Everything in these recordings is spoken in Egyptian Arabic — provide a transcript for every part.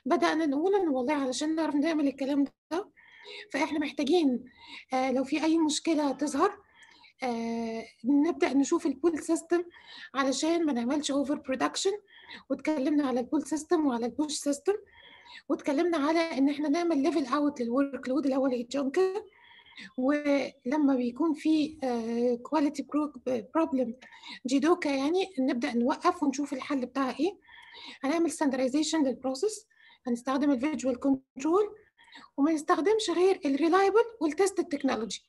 بدأنا نقول إن والله علشان نعرف نعمل الكلام ده فإحنا محتاجين آه، لو في أي مشكلة تظهر آه، نبدأ نشوف البول سيستم علشان ما نعملش اوفر برودكشن واتكلمنا على البول سيستم وعلى البوش سيستم واتكلمنا على ان احنا نعمل ليفل اوت للورك لود اللي هو الجونكر ولما بيكون في كواليتي بروبلم جيدوكا يعني نبدا نوقف ونشوف الحل بتاعها ايه هنعمل ستاندردايزيشن للبروسيس هنستخدم الفيجوال كنترول وما نستخدمش غير الريلايبل والتست التكنولوجي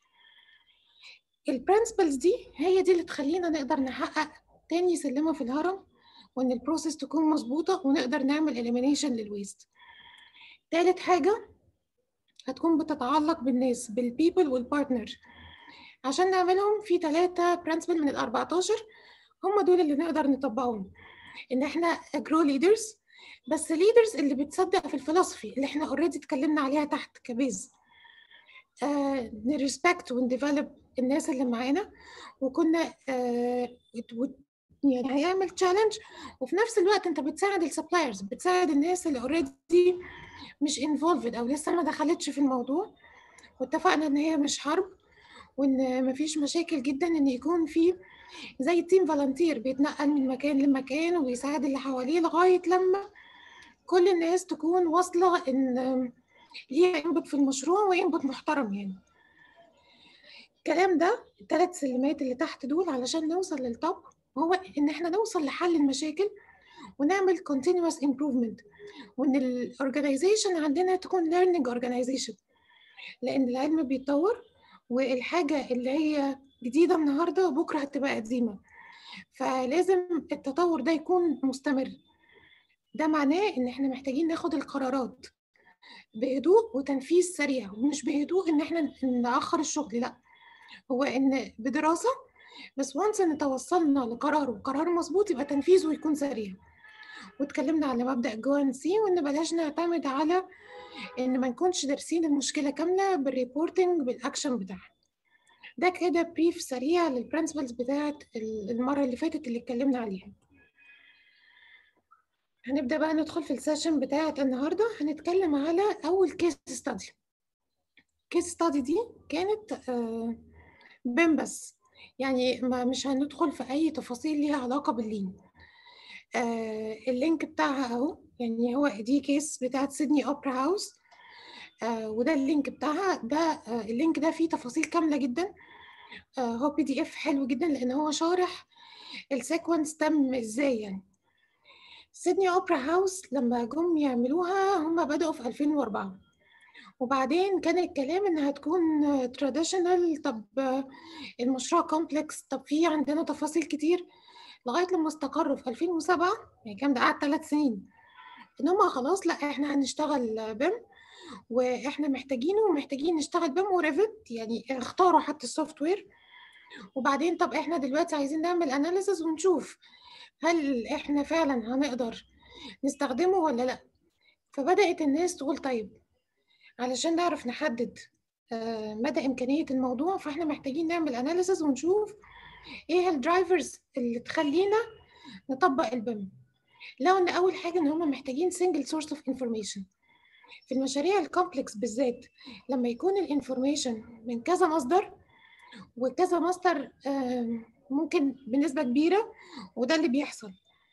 البرنسبلز دي هي دي اللي تخلينا نقدر نحقق تاني سلمة في الهرم وان البروسيس تكون مظبوطة ونقدر نعمل elimination للويست تالت حاجة هتكون بتتعلق بالناس بالبيبل والبارتنر عشان نعملهم في ثلاثة برنسبل من ال 14 هم دول اللي نقدر نطبقهم ان احنا grow leaders بس leaders اللي بتصدق في الفلسفي اللي احنا اوريدي اتكلمنا عليها تحت كبيز آه نرسبكت ونديفلوب الناس اللي معانا وكنا آه يعني هيعمل تشالنج وفي نفس الوقت انت بتساعد السبلايرز بتساعد الناس اللي اوريدي مش انفولفد او لسه ما دخلتش في الموضوع واتفقنا ان هي مش حرب وان مفيش مشاكل جدا ان يكون في زي تيم فالنتير بيتنقل من مكان لمكان ويساعد اللي حواليه لغايه لما كل الناس تكون واصله ان ليها انبوت في المشروع وانبوت محترم يعني الكلام ده الثلاث سلمات اللي تحت دول علشان نوصل للتوب هو ان احنا نوصل لحل المشاكل ونعمل continuous improvement وان الاورجنايزيشن عندنا تكون learning organization لان العلم بيتطور والحاجه اللي هي جديده النهارده بكره هتبقى قديمه فلازم التطور ده يكون مستمر ده معناه ان احنا محتاجين ناخد القرارات بهدوء وتنفيذ سريع ومش بهدوء ان احنا ناخر الشغل لا هو ان بدراسه بس وانس ان توصلنا لقرار وقرار مظبوط يبقى تنفيذه يكون سريع واتكلمنا على مبدا جو ان سي وان بلاش نعتمد على ان ما نكونش دارسين المشكله كامله بالريبورتنج بالاكشن بتاعها ده كده بريف سريع للبرنسبلز بتاعت المره اللي فاتت اللي اتكلمنا عليها هنبدا بقى ندخل في السيشن بتاعت النهارده هنتكلم على اول كيس ستادي كيس ستادي دي كانت آه بين بس يعني ما مش هندخل في اي تفاصيل ليها علاقه باللين آه اللينك بتاعها اهو يعني هو دي كيس بتاعت سيدني اوبرا هاوس آه وده اللينك بتاعها ده آه اللينك ده فيه تفاصيل كامله جدا آه هو بي دي اف حلو جدا لان هو شارح السيكونس تم ازاي يعني سيدني اوبرا هاوس لما جم يعملوها هم بدأوا في 2004 وبعدين كان الكلام انها تكون تراديشنال طب المشروع كومبلكس طب في عندنا تفاصيل كتير لغايه لما استقروا في 2007 يعني كان ده قعد ثلاث سنين ان هم خلاص لا احنا هنشتغل بيم واحنا محتاجينه ومحتاجين نشتغل بيم وريفت يعني اختاروا حتى السوفت وير وبعدين طب احنا دلوقتي عايزين نعمل اناليسز ونشوف هل احنا فعلا هنقدر نستخدمه ولا لا فبدات الناس تقول طيب علشان نعرف نحدد مدى إمكانية الموضوع فإحنا محتاجين نعمل أناليسز ونشوف إيه الدرايفرز اللي تخلينا نطبق البيم لو إن أول حاجة إن هم محتاجين single source of information في المشاريع الكومبلكس بالذات لما يكون الانفورميشن من كذا مصدر وكذا مصدر ممكن بنسبة كبيرة وده اللي بيحصل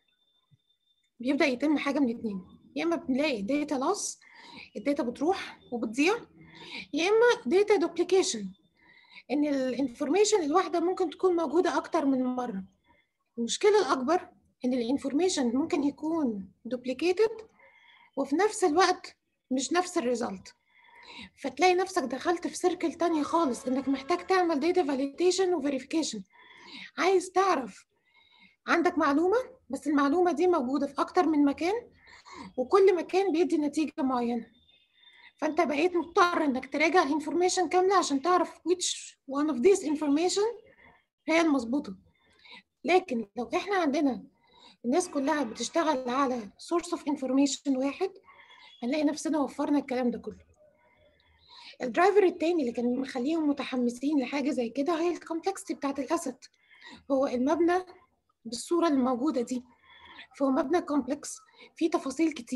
بيبدأ يتم حاجة من اتنين يا إما بنلاقي داتا لوس الداتا بتروح وبتضيع يا اما داتا دوبليكيشن ان الانفورميشن الواحده ممكن تكون موجوده اكتر من مره المشكله الاكبر ان الانفورميشن ممكن يكون دوبليكيتد وفي نفس الوقت مش نفس الريزلت فتلاقي نفسك دخلت في سيركل تانية خالص انك محتاج تعمل داتا فاليديشن وفيريفيكيشن عايز تعرف عندك معلومه بس المعلومه دي موجوده في اكتر من مكان وكل مكان بيدي نتيجه معينه فانت بقيت مضطر انك تراجع الانفورميشن كامله عشان تعرف which one of these information هي المظبوطه لكن لو احنا عندنا الناس كلها بتشتغل على source of information واحد هنلاقي نفسنا وفرنا الكلام ده كله الدرايفر التاني اللي كان مخليهم متحمسين لحاجه زي كده هي الكومبلكسيتي بتاعت الاسد هو المبنى بالصوره الموجوده دي فهو مبنى كومبلكس فيه تفاصيل كتير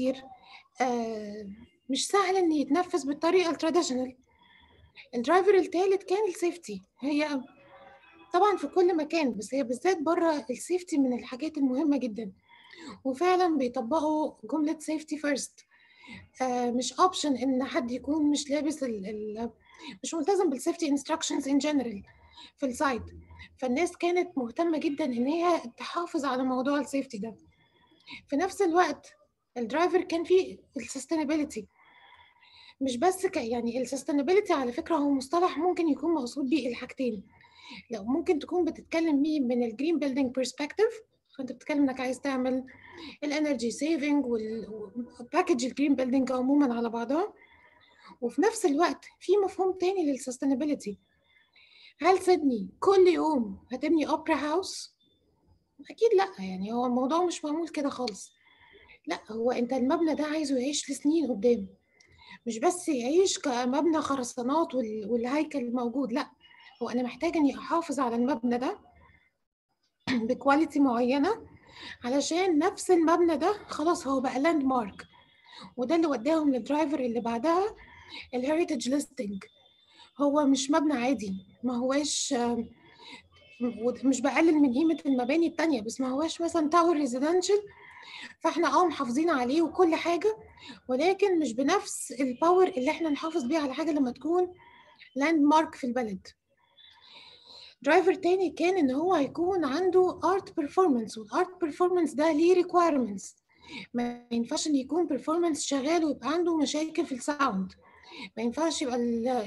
آه مش سهل ان يتنفذ بالطريقه التراديشنال الدرايفر الثالث كان السيفتي هي طبعا في كل مكان بس هي بالذات بره السيفتي من الحاجات المهمه جدا وفعلا بيطبقوا جمله سيفتي فيرست آه مش اوبشن ان حد يكون مش لابس ال ال مش ملتزم بالسيفتي انستراكشنز ان جنرال في السايت فالناس كانت مهتمه جدا ان هي تحافظ على موضوع السيفتي ده في نفس الوقت الدرايفر كان فيه السستينابيلتي مش بس ك يعني السستينابيلتي على فكره هو مصطلح ممكن يكون مقصود بيه الحاجتين لو ممكن تكون بتتكلم بيه من الجرين بيلدينج برسبكتيف فانت بتتكلم انك عايز تعمل الانرجي سيفنج والباكج الجرين بيلدينج عموما على بعضها وفي نفس الوقت في مفهوم تاني للسستينابيلتي هل سيدني كل يوم هتبني اوبرا هاوس اكيد لا يعني هو الموضوع مش معمول كده خالص لا هو انت المبنى ده عايزه يعيش لسنين قدام مش بس يعيش كمبنى خرسانات والهيكل موجود لا هو انا محتاجه اني احافظ على المبنى ده بكواليتي معينه علشان نفس المبنى ده خلاص هو بقى لاند مارك وده اللي وداهم للدرايفر اللي بعدها الهيريتج ليستنج هو مش مبنى عادي ما هواش مش بقلل من قيمه المباني التانية بس ما هواش مثلا تاور ريزيدنشال فاحنا اه محافظين عليه وكل حاجه ولكن مش بنفس الباور اللي احنا نحافظ بيها على حاجه لما تكون لاند مارك في البلد درايفر تاني كان ان هو هيكون عنده ارت بيرفورمانس والارت بيرفورمانس ده ليه ريكويرمنتس ما ينفعش ان يكون بيرفورمانس شغال ويبقى عنده مشاكل في الساوند ما ينفعش يبقى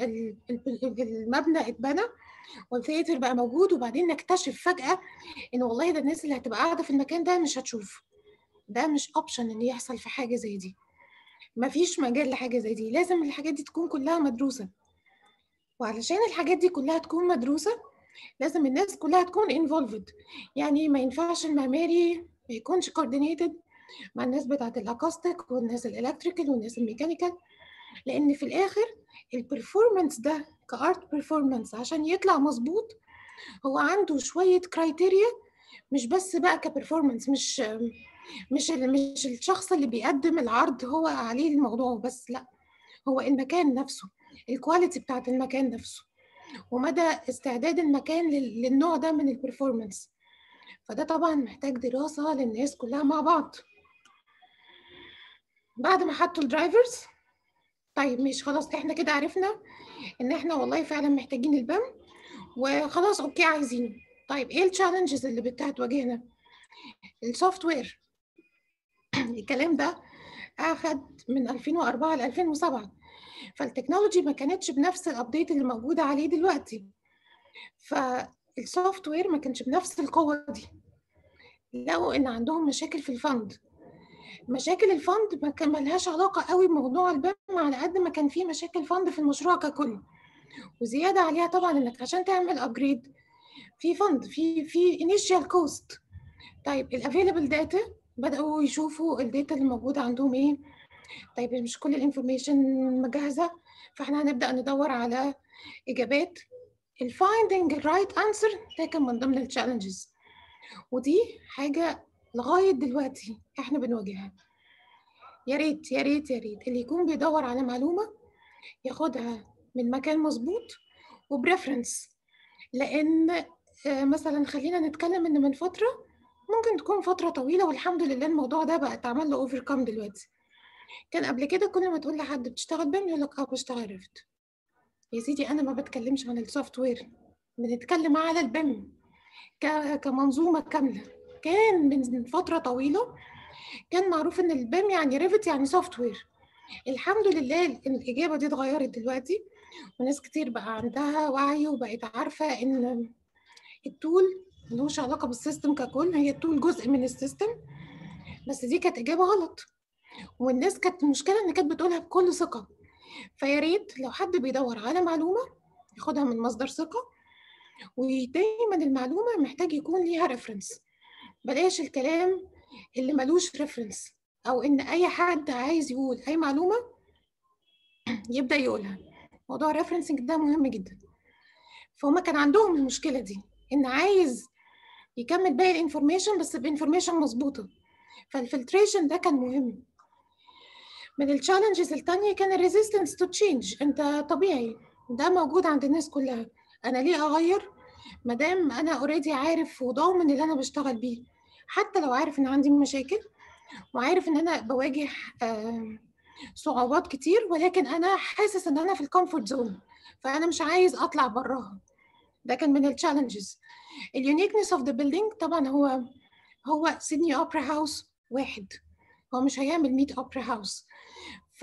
المبنى اتبنى والثياتر بقى موجود وبعدين نكتشف فجأة ان والله ده الناس اللي هتبقى قاعدة في المكان ده مش هتشوف ده مش اوبشن ان يحصل في حاجة زي دي مفيش مجال لحاجة زي دي لازم الحاجات دي تكون كلها مدروسة وعلشان الحاجات دي كلها تكون مدروسة لازم الناس كلها تكون involved يعني ما ينفعش المعماري ما يكونش coordinated مع الناس بتاعة الاكوستيك والناس الالكتريكال والناس الميكانيكال لان في الاخر البرفورمانس ده كارت بيرفورمانس عشان يطلع مظبوط هو عنده شويه كرايتيريا مش بس بقى كبرفورمانس مش مش مش الشخص اللي بيقدم العرض هو عليه الموضوع بس لا هو المكان نفسه الكواليتي بتاعت المكان نفسه ومدى استعداد المكان للنوع ده من البرفورمانس فده طبعا محتاج دراسة للناس كلها مع بعض بعد ما حطوا الدرايفرز طيب مش خلاص احنا كده عرفنا ان احنا والله فعلا محتاجين البام وخلاص اوكي عايزينه طيب ايه التشالنجز اللي بتواجهنا السوفت وير الكلام ده اخد من 2004 ل 2007 فالتكنولوجي ما كانتش بنفس الابديت اللي موجوده عليه دلوقتي فالسوفت وير ما كانش بنفس القوه دي لقوا ان عندهم مشاكل في الفند مشاكل الفند ما كان ملهاش علاقه قوي بموضوع البام على قد ما كان في مشاكل فند في المشروع ككل وزياده عليها طبعا انك عشان تعمل ابجريد في فند في في انيشال كوست طيب الافيلبل داتا بداوا يشوفوا الداتا اللي موجوده عندهم ايه طيب مش كل الانفورميشن مجهزه فاحنا هنبدا ندور على اجابات الفايندنج الرايت انسر ده كان من ضمن التشالنجز ودي حاجه لغايه دلوقتي احنا بنواجهها يا ريت يا ريت يا ريت اللي يكون بيدور على معلومه ياخدها من مكان مظبوط وبريفرنس لان مثلا خلينا نتكلم ان من فتره ممكن تكون فتره طويله والحمد لله الموضوع ده بقى اتعمل له اوفركم دلوقتي كان قبل كده كل ما تقول لحد بتشتغل بيم يقول لك اه بشتغل ريفت يا سيدي انا ما بتكلمش عن السوفت وير بنتكلم على البيم كمنظومه كامله كان من فتره طويله كان معروف ان البيم يعني ريفت يعني سوفت وير الحمد لله ان الاجابه دي اتغيرت دلوقتي وناس كتير بقى عندها وعي وبقت عارفه ان التول ملوش علاقه بالسيستم ككل هي التول جزء من السيستم بس دي كانت اجابه غلط والناس كانت المشكله ان كانت بتقولها بكل ثقه فيا ريت لو حد بيدور على معلومه ياخدها من مصدر ثقه ودايما المعلومه محتاج يكون ليها ريفرنس بلاش الكلام اللي ملوش ريفرنس او ان اي حد عايز يقول اي معلومه يبدا يقولها موضوع الريفرنسنج ده مهم جدا فهم كان عندهم المشكله دي ان عايز يكمل باقي الانفورميشن بس بانفورميشن مظبوطه فالفلتريشن ده كان مهم من التشالنجز التانية كان الريزيستنس تو تشينج انت طبيعي ده موجود عند الناس كلها انا ليه اغير ما دام انا اوريدي عارف وضامن اللي انا بشتغل بيه حتى لو عارف ان عندي مشاكل وعارف ان انا بواجه آه صعوبات كتير ولكن انا حاسس ان انا في الكومفورت زون فانا مش عايز اطلع براها ده كان من التشالنجز اليونيكنس اوف ذا بيلدينج طبعا هو هو سيدني اوبرا هاوس واحد هو مش هيعمل 100 اوبرا هاوس ف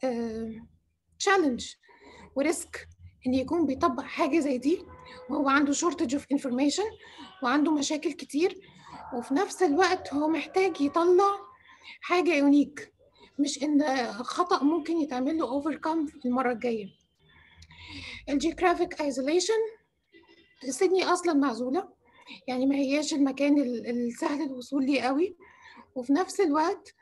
تشالنج وريسك ان يكون بيطبق حاجه زي دي وهو عنده شورتج اوف انفورميشن وعنده مشاكل كتير وفي نفس الوقت هو محتاج يطلع حاجه يونيك مش ان خطا ممكن يتعمل له اوفركم المره الجايه الجيوغرافيك ايزوليشن سيدني اصلا معزوله يعني ما هياش المكان السهل الوصول ليه قوي وفي نفس الوقت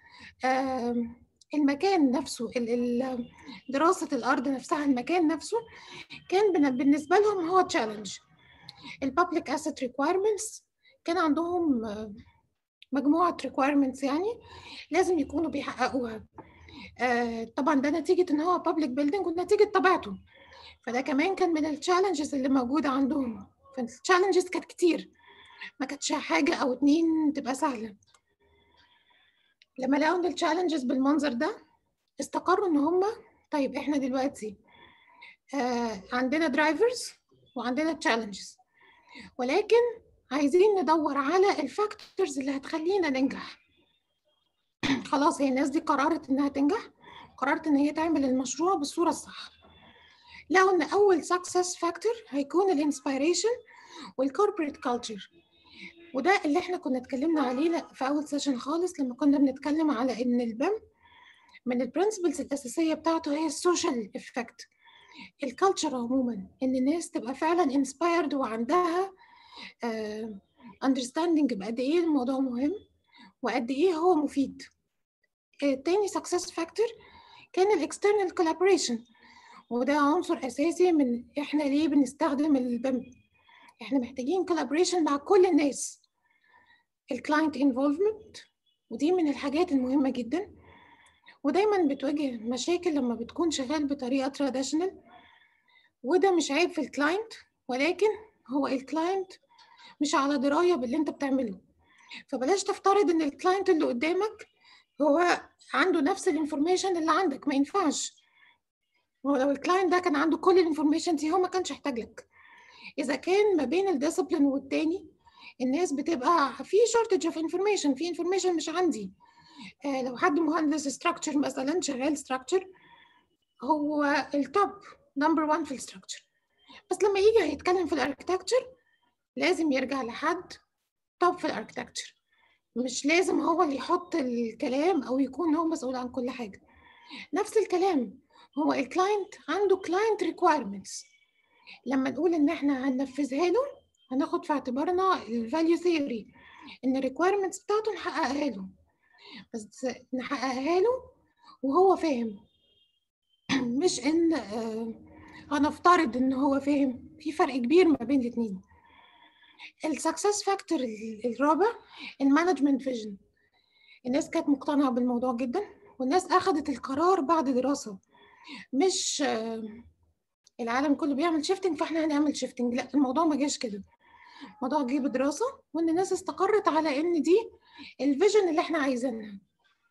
المكان نفسه دراسة الأرض نفسها المكان نفسه كان بالنسبة لهم هو تشالنج البابليك asset requirements كان عندهم مجموعة requirements يعني لازم يكونوا بيحققوها طبعا ده نتيجة إن هو public building ونتيجة طبيعته فده كمان كان من التشالنجز اللي موجودة عندهم فالتشالنجز كانت كتير ما كانتش حاجة أو اتنين تبقى سهلة لما لقوا ان التشالنجز بالمنظر ده استقروا ان هم طيب احنا دلوقتي آه عندنا درايفرز وعندنا تشالنجز ولكن عايزين ندور على الفاكتورز اللي هتخلينا ننجح خلاص هي الناس دي قررت انها تنجح قررت ان هي تعمل المشروع بالصوره الصح لقوا ان اول سكسس فاكتور هيكون الانسبيريشن والكوربريت كلتشر وده اللي احنا كنا اتكلمنا عليه في اول سيشن خالص لما كنا بنتكلم على ان البم من البرنسبلز الاساسيه بتاعته هي السوشيال افكت الكالتشر عموما ان الناس تبقى فعلا انسبايرد وعندها اندرستاندنج uh, بقد ايه الموضوع مهم وقد ايه هو مفيد تاني سكسس فاكتور كان الاكسترنال كولابوريشن وده عنصر اساسي من احنا ليه بنستخدم البم احنا محتاجين كولابوريشن مع كل الناس الكلاينت انفولفمنت ودي من الحاجات المهمة جدا ودايما بتواجه مشاكل لما بتكون شغال بطريقة تراديشنال وده مش عيب في الكلاينت ولكن هو الكلاينت مش على دراية باللي انت بتعمله فبلاش تفترض ان الكلاينت اللي قدامك هو عنده نفس الانفورميشن اللي عندك ما ينفعش هو لو الكلاينت ده كان عنده كل الانفورميشن دي هو ما كانش يحتاج لك اذا كان ما بين الديسيبلين والتاني الناس بتبقى في شورتج اوف انفورميشن في انفورميشن مش عندي آه لو حد مهندس ستراكشر مثلا شغال ستراكشر هو التوب نمبر 1 في الستراكشر بس لما يجي هيتكلم في الاركتكتشر لازم يرجع لحد توب في الاركتكتشر مش لازم هو اللي يحط الكلام او يكون هو مسؤول عن كل حاجه نفس الكلام هو الكلاينت عنده كلاينت ريكويرمنتس لما نقول ان احنا هننفذها له هناخد في اعتبارنا الفاليو ثيوري ان الريكويرمنتس بتاعته نحققها له بس نحققها له وهو فاهم مش ان آه هنفترض ان هو فاهم في فرق كبير ما بين الاثنين السكسس فاكتور الرابع المانجمنت فيجن الناس كانت مقتنعه بالموضوع جدا والناس اخذت القرار بعد دراسه مش آه العالم كله بيعمل شيفتنج فاحنا هنعمل شيفتنج لا الموضوع ما جاش كده الموضوع جه بدراسه وان الناس استقرت على ان دي الفيجن اللي احنا عايزينها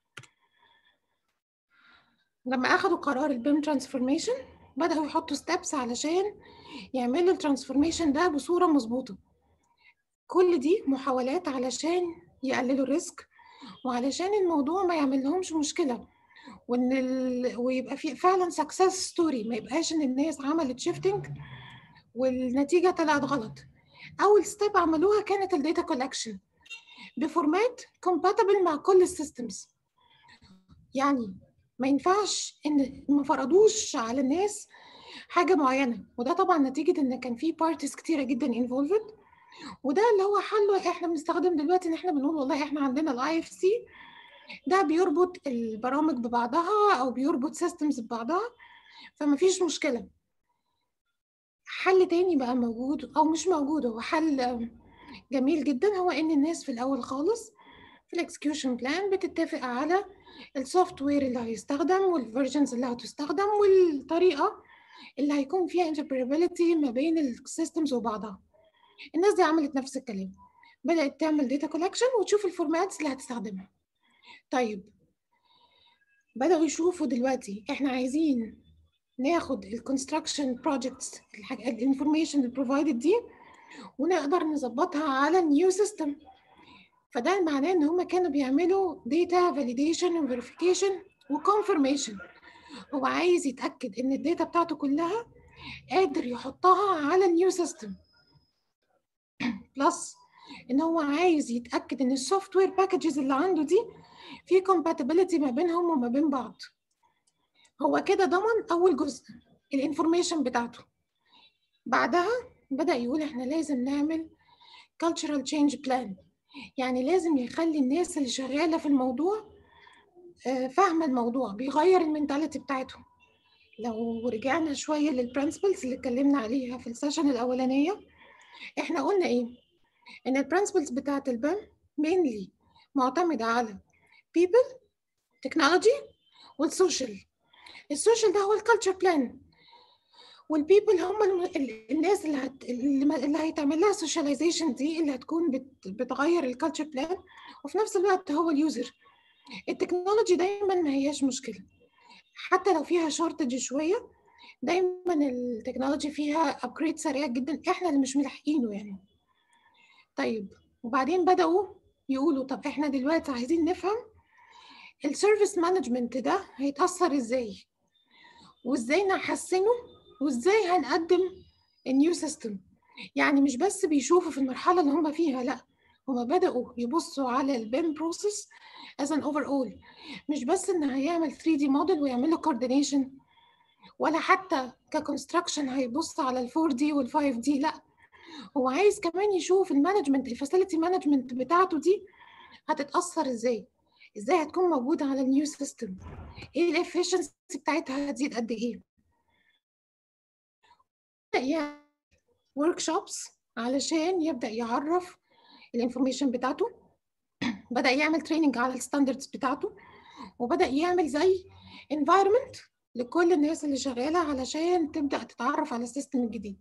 لما اخدوا قرار البيم ترانسفورميشن بداوا يحطوا ستيبس علشان يعملوا الترانسفورميشن ده بصوره مظبوطه كل دي محاولات علشان يقللوا الريسك وعلشان الموضوع ما يعمل لهمش مشكله وان ال... ويبقى في فعلا سكسس ستوري ما يبقاش ان الناس عملت شيفتنج والنتيجه طلعت غلط اول ستيب عملوها كانت الداتا كولكشن بفورمات كومباتبل مع كل السيستمز يعني ما ينفعش ان ما فرضوش على الناس حاجه معينه وده طبعا نتيجه ان كان في بارتيز كتيره جدا انفولفد وده اللي هو حله احنا بنستخدم دلوقتي ان احنا بنقول والله احنا عندنا الاي اف سي ده بيربط البرامج ببعضها او بيربط سيستمز ببعضها فما فيش مشكله حل تاني بقى موجود او مش موجود هو حل جميل جدا هو ان الناس في الاول خالص في الاكسكيوشن بلان بتتفق على السوفت وير اللي هيستخدم والفيرجنز اللي هتستخدم والطريقه اللي هيكون فيها interoperability ما بين السيستمز وبعضها الناس دي عملت نفس الكلام بدأت تعمل داتا كولكشن وتشوف الفورماتس اللي هتستخدمها طيب بدأوا يشوفوا دلوقتي احنا عايزين ناخد الكونستراكشن بروجكتس الانفورميشن البروفايدد دي ونقدر نظبطها على النيو سيستم فده معناه ان هم كانوا بيعملوا داتا فاليديشن وفيريفيكيشن وكونفirmation هو عايز يتاكد ان الداتا بتاعته كلها قادر يحطها على النيو سيستم بلس ان هو عايز يتاكد ان السوفت وير باكجز اللي عنده دي في compatibility ما بينهم وما بين بعض هو كده ضمن اول جزء الانفورميشن بتاعته بعدها بدا يقول احنا لازم نعمل cultural change plan يعني لازم يخلي الناس اللي شغاله في الموضوع فاهمه الموضوع بيغير المينتاليتي بتاعتهم لو رجعنا شويه للبرنسبلز اللي اتكلمنا عليها في السيشن الاولانيه احنا قلنا ايه ان البرنسبلز بتاعت البام mainly معتمده على people technology والسوشيال السوشيال ده هو الكالتشر بلان والبيبل هم الناس اللي هت... اللي هيتعمل لها سوشياليزيشن دي اللي هتكون بت... بتغير الكالتشر بلان وفي نفس الوقت هو اليوزر التكنولوجي دايما ما هياش مشكله حتى لو فيها شورتج شويه دايما التكنولوجي فيها ابجريد سريع جدا احنا اللي مش ملاحقينه يعني طيب وبعدين بداوا يقولوا طب احنا دلوقتي عايزين نفهم السيرفيس مانجمنت ده هيتاثر ازاي وازاي نحسنه وازاي هنقدم النيو سيستم يعني مش بس بيشوفوا في المرحله اللي هم فيها لا هم بداوا يبصوا على البيم بروسيس از ان اوفر اول مش بس ان هيعمل 3 دي موديل ويعمل له كوردينيشن ولا حتى ككونستراكشن هيبص على ال 4 دي وال 5 دي لا هو عايز كمان يشوف المانجمنت الفاسيلتي مانجمنت بتاعته دي هتتاثر ازاي ازاي هتكون موجوده على النيو سيستم ايه الافشنسي بتاعتها هتزيد قد ايه يعني ورك شوبس علشان يبدا يعرف الانفورميشن بتاعته بدا يعمل تريننج على الستاندردز بتاعته وبدا يعمل زي انفايرمنت لكل الناس اللي شغاله علشان تبدا تتعرف على السيستم الجديد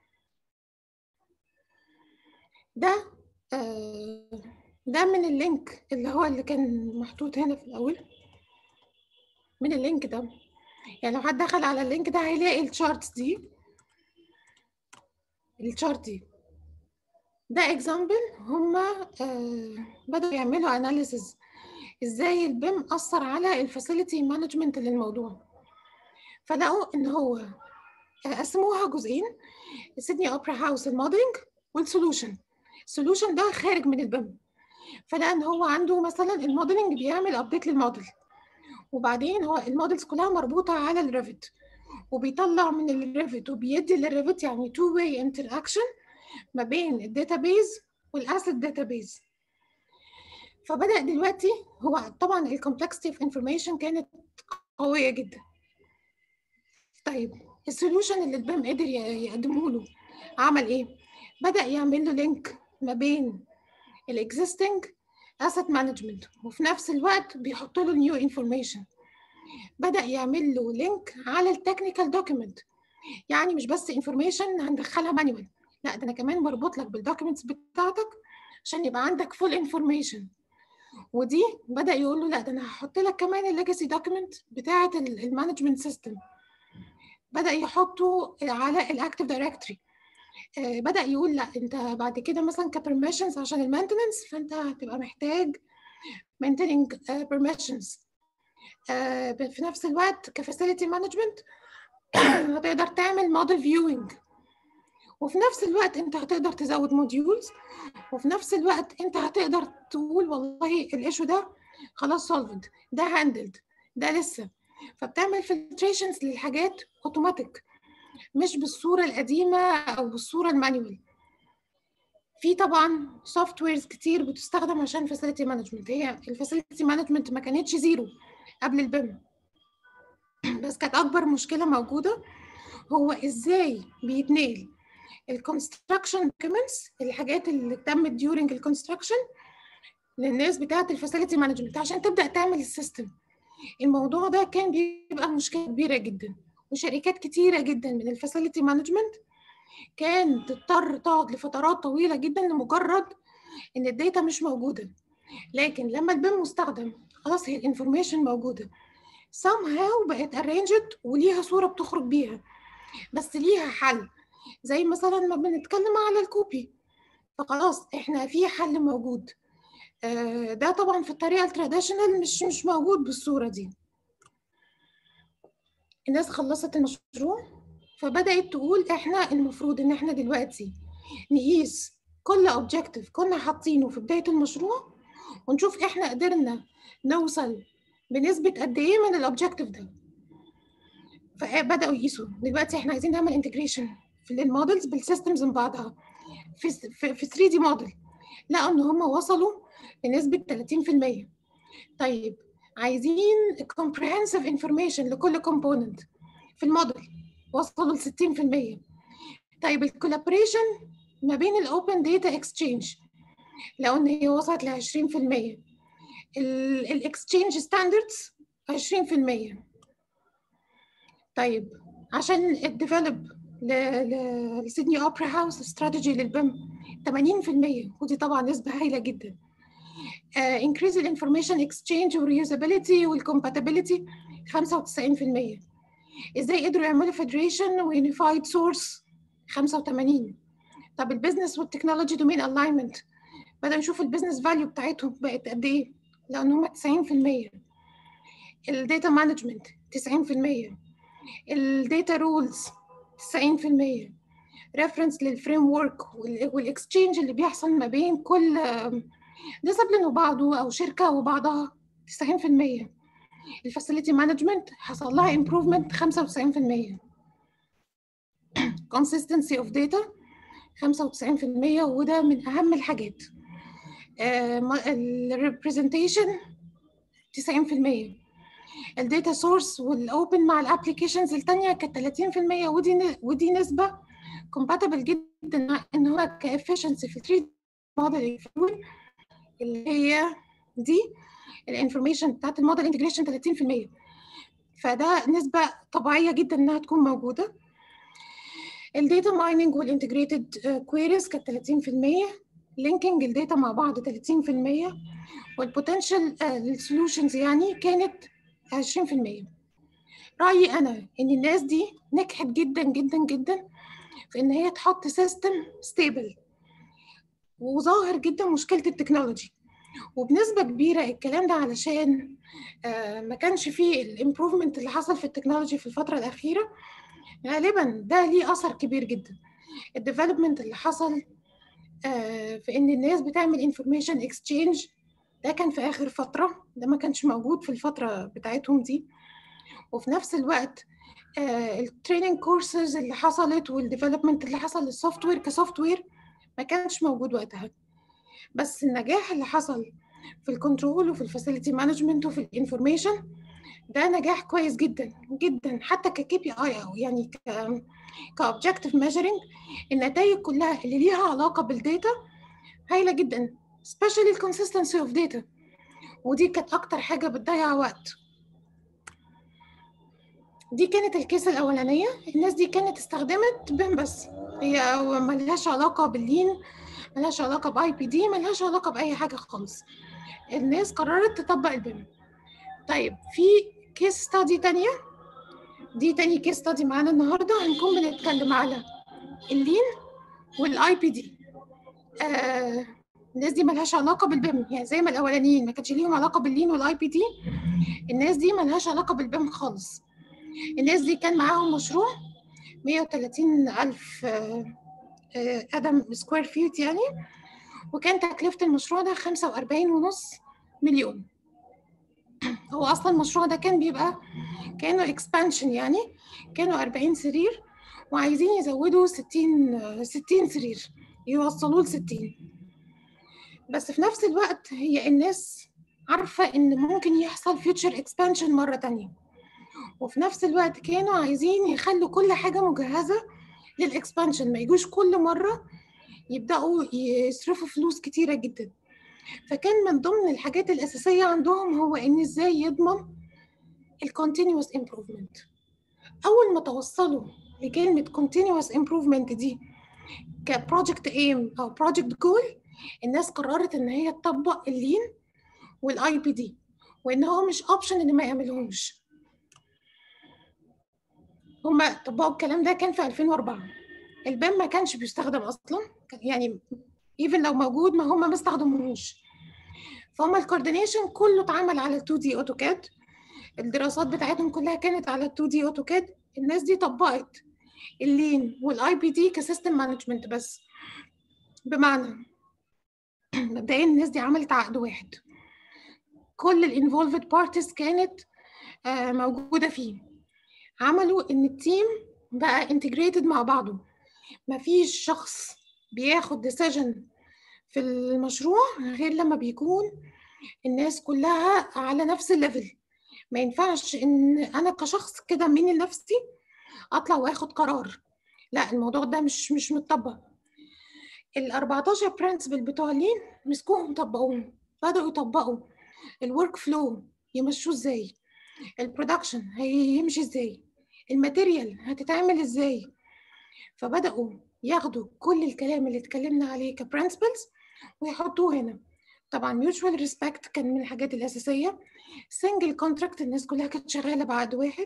ده آه ده من اللينك اللي هو اللي كان محطوط هنا في الاول من اللينك ده يعني لو حد دخل على اللينك ده هيلاقي الشارتس دي الشارت دي ده اكزامبل هما آه بدأوا يعملوا اناليسز ازاي البيم اثر على الفاسيلتي مانجمنت للموضوع فلقوا ان هو قسموها جزئين سيدني اوبرا هاوس الموديلنج والسولوشن السولوشن ده خارج من البيم فلقى ان هو عنده مثلا الموديلنج بيعمل ابديت للموديل وبعدين هو المودلز كلها مربوطه على الريفت وبيطلع من الريفت وبيدي للريفت يعني تو واي انتراكشن ما بين الداتابيز والاسيت داتابيز فبدا دلوقتي هو طبعا الكومبلكسيتي اوف انفورميشن كانت قويه جدا طيب السوليوشن اللي البيم قدر يقدمه له عمل ايه بدا يعمل له لينك ما بين الاكزيستنج asset مانجمنت وفي نفس الوقت بيحط له نيو انفورميشن بدا يعمل له لينك على التكنيكال دوكيمنت يعني مش بس انفورميشن هندخلها مانيوال لا ده انا كمان بربط لك بالدوكيومنتس بتاعتك عشان يبقى عندك فول انفورميشن ودي بدا يقول له لا ده انا هحط لك كمان الليجاسي دوكيمنت بتاعه المانجمنت سيستم بدا يحطه على الاكتيف دايركتوري بدا يقول لا انت بعد كده مثلا كبرميشنز عشان المينتننس فانت هتبقى محتاج maintaining permissions في نفس الوقت كفاسيلتي مانجمنت هتقدر تعمل موديل فيوينج وفي نفس الوقت انت هتقدر تزود موديولز وفي نفس الوقت انت هتقدر تقول والله الايشو ده خلاص سولفد ده هاندلد ده لسه فبتعمل فلتريشنز للحاجات اوتوماتيك مش بالصوره القديمه او بالصوره المانيوال في طبعا سوفت ويرز كتير بتستخدم عشان فاسيلتي مانجمنت هي الفاسيلتي مانجمنت ما كانتش زيرو قبل البيم بس كانت اكبر مشكله موجوده هو ازاي بيتنقل الكونستراكشن دوكيومنتس الحاجات اللي تمت during الكونستراكشن للناس بتاعه الفاسيلتي مانجمنت عشان تبدا تعمل السيستم الموضوع ده كان بيبقى مشكله كبيره جدا وشركات كتيره جدا من الفاسيلتي مانجمنت كان تضطر تقعد لفترات طويله جدا لمجرد ان الداتا مش موجوده لكن لما البيم مستخدم خلاص هي الانفورميشن موجوده somehow بقت arranged وليها صوره بتخرج بيها بس ليها حل زي مثلا ما بنتكلم على الكوبي فخلاص احنا في حل موجود آه، ده طبعا في الطريقه التراديشنال مش مش موجود بالصوره دي الناس خلصت المشروع فبدات تقول احنا المفروض ان احنا دلوقتي نقيس كل اوبجكتيف كنا حاطينه في بدايه المشروع ونشوف احنا قدرنا نوصل بنسبه قد ايه من الاوبجكتيف ده فبداوا يقيسوا دلوقتي احنا عايزين نعمل انتجريشن في المودلز بالسيستمز من بعضها في في, في 3 دي موديل لقوا ان هم وصلوا لنسبه 30% طيب عايزين comprehensive information لكل component في الموديل وصلوا ل 60% طيب الكولابريشن ما بين الاوبن داتا اكسشينج لو ان هي وصلت ل 20% الاكسشينج ستاندردز 20% طيب عشان الديفلوب لسيدني اوبرا هاوس استراتيجي للبم 80% ودي طبعا نسبه هائله جدا uh, increase الانفورميشن اكسشينج والريوزابيلتي والكومباتيبيلتي 95% ازاي قدروا يعملوا فيدريشن ويونيفايد سورس 85 طب البيزنس والتكنولوجي دومين الاينمنت بدأ نشوف البيزنس فاليو بتاعتهم بقت قد ايه لان هم 90% الداتا مانجمنت 90% الداتا رولز 90% ريفرنس للفريم ورك والاكسشينج اللي بيحصل ما بين كل ديسبلين وبعضه او شركه وبعضها 90% الفاسيلتي مانجمنت حصل لها امبروفمنت 95% consistency of data 95% وده من اهم الحاجات الريبريزنتيشن 90% الداتا سورس والاوبن مع الابلكيشنز الثانيه كانت 30% ودي ودي نسبه كومباتبل جدا ان هو كافشنسي في 3 موديل اللي هي دي الانفورميشن بتاعت الموديل انتجريشن 30% فده نسبه طبيعيه جدا انها تكون موجوده الداتا مايننج والانتجريتد كويريز كانت 30% لينكينج الداتا مع بعض 30% والبوتنشال السولوشنز يعني كانت 20% رأيي أنا إن الناس دي نجحت جدا جدا جدا في إن هي تحط سيستم ستيبل وظاهر جدا مشكلة التكنولوجي وبنسبة كبيرة الكلام ده علشان آه ما كانش فيه الامبروفمنت اللي حصل في التكنولوجي في الفترة الأخيرة غالبا ده ليه أثر كبير جدا الديفلوبمنت اللي حصل آه في إن الناس بتعمل انفورميشن اكسشينج ده كان في آخر فترة ده ما كانش موجود في الفترة بتاعتهم دي وفي نفس الوقت آه التريننج كورسز اللي حصلت والديفلوبمنت اللي حصل للسوفت وير كسوفت وير ما كانش موجود وقتها بس النجاح اللي حصل في الكنترول وفي الفاسيلتي مانجمنت وفي الانفورميشن ده نجاح كويس جدا جدا حتى ككي بي اي او يعني ك كاوبجكتيف ميجرنج النتائج كلها اللي ليها علاقه بالداتا هايله جدا especially الكونسستنسي اوف داتا ودي كانت اكتر حاجه بتضيع وقت دي كانت الكيس الاولانيه الناس دي كانت استخدمت بيم بس هي ملهاش علاقه باللين ملهاش علاقه باي بي دي ملهاش علاقه باي حاجه خالص الناس قررت تطبق البيم طيب في كيس ستادي تانية دي تاني كيس ستادي معانا النهارده هنكون بنتكلم على اللين والاي بي دي آه الناس دي ملهاش علاقه بالبيم يعني زي ما الاولانيين ما كانش ليهم علاقه باللين والاي بي دي الناس دي ملهاش علاقه بالبيم خالص الناس دي كان معاهم مشروع 130 ألف قدم سكوير فيت يعني وكان تكلفة المشروع ده 45 ونص مليون هو أصلا المشروع ده كان بيبقى كانوا اكسبانشن يعني كانوا 40 سرير وعايزين يزودوا 60 60 سرير يوصلوه ل 60 بس في نفس الوقت هي الناس عارفة إن ممكن يحصل فيوتشر اكسبانشن مرة تانية وفي نفس الوقت كانوا عايزين يخلوا كل حاجة مجهزة للإكسبانشن ما يجوش كل مرة يبدأوا يصرفوا فلوس كتيرة جدا فكان من ضمن الحاجات الأساسية عندهم هو إن إزاي يضمن الكونتينوس امبروفمنت اول ما توصلوا لكلمه continuous improvement دي كبروجكت ايم او بروجكت جول الناس قررت ان هي تطبق اللين والاي بي دي وان هو مش اوبشن ان ما يعملهمش هما طبقوا الكلام ده كان في 2004 البام ما كانش بيستخدم اصلا يعني ايفن لو موجود ما هم ما استخدموهوش فهم الكوردينيشن كله اتعمل على 2 دي اوتوكاد الدراسات بتاعتهم كلها كانت على 2 دي اوتوكاد الناس دي طبقت اللين والاي بي دي كسيستم مانجمنت بس بمعنى مبدئيا الناس دي عملت عقد واحد كل الانفولفد بارتيز كانت آه موجوده فيه عملوا ان التيم بقى انتجريتد مع بعضه مفيش شخص بياخد ديسيجن في المشروع غير لما بيكون الناس كلها على نفس الليفل ما ينفعش ان انا كشخص كده مني لنفسي اطلع واخد قرار لا الموضوع ده مش مش متطبق ال 14 برنسبل بتوع اللين مسكوهم طبقوهم بدأوا يطبقوا الورك فلو يمشوه ازاي البرودكشن هيمشي ازاي الماتيريال هتتعمل ازاي فبدأوا ياخدوا كل الكلام اللي اتكلمنا عليه كبرنسبلز ويحطوه هنا طبعا ميوتشوال ريسبكت كان من الحاجات الأساسية سنجل كونتراكت الناس كلها كانت شغالة بعقد واحد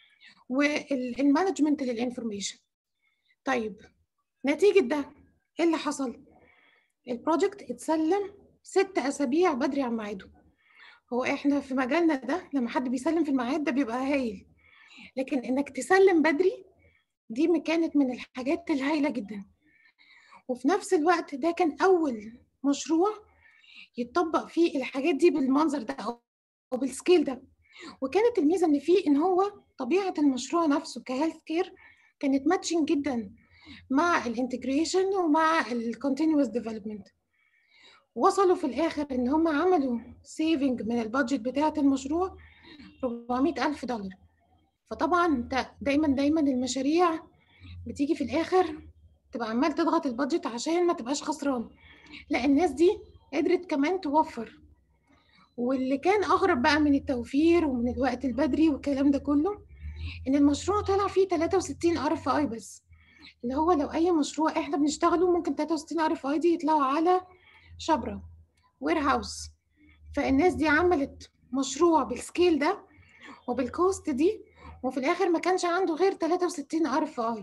والمانجمنت للانفورميشن طيب نتيجة ده ايه اللي حصل؟ البروجكت اتسلم ست أسابيع بدري عن ميعاده هو احنا في مجالنا ده لما حد بيسلم في الميعاد ده بيبقى هايل لكن انك تسلم بدري دي كانت من الحاجات الهايلة جدا وفي نفس الوقت ده كان أول مشروع يتطبق فيه الحاجات دي بالمنظر ده أو بالسكيل ده وكانت الميزة إن فيه إن هو طبيعة المشروع نفسه كهيلث كير كانت ماتشنج جدا مع الانتجريشن ومع الكونتينوس ديفلوبمنت وصلوا في الآخر إن هم عملوا سيفنج من البادجت بتاعة المشروع 400 ألف دولار فطبعا انت دايما دايما المشاريع بتيجي في الاخر تبقى عمال تضغط البادجت عشان ما تبقاش خسران لا الناس دي قدرت كمان توفر واللي كان اغرب بقى من التوفير ومن الوقت البدري والكلام ده كله ان المشروع طلع فيه 63 ار اف اي بس اللي هو لو اي مشروع احنا بنشتغله ممكن 63 ار اف اي دي يطلعوا على شبرا وير هاوس فالناس دي عملت مشروع بالسكيل ده وبالكوست دي وفي الاخر ما كانش عنده غير 63 ار اف اي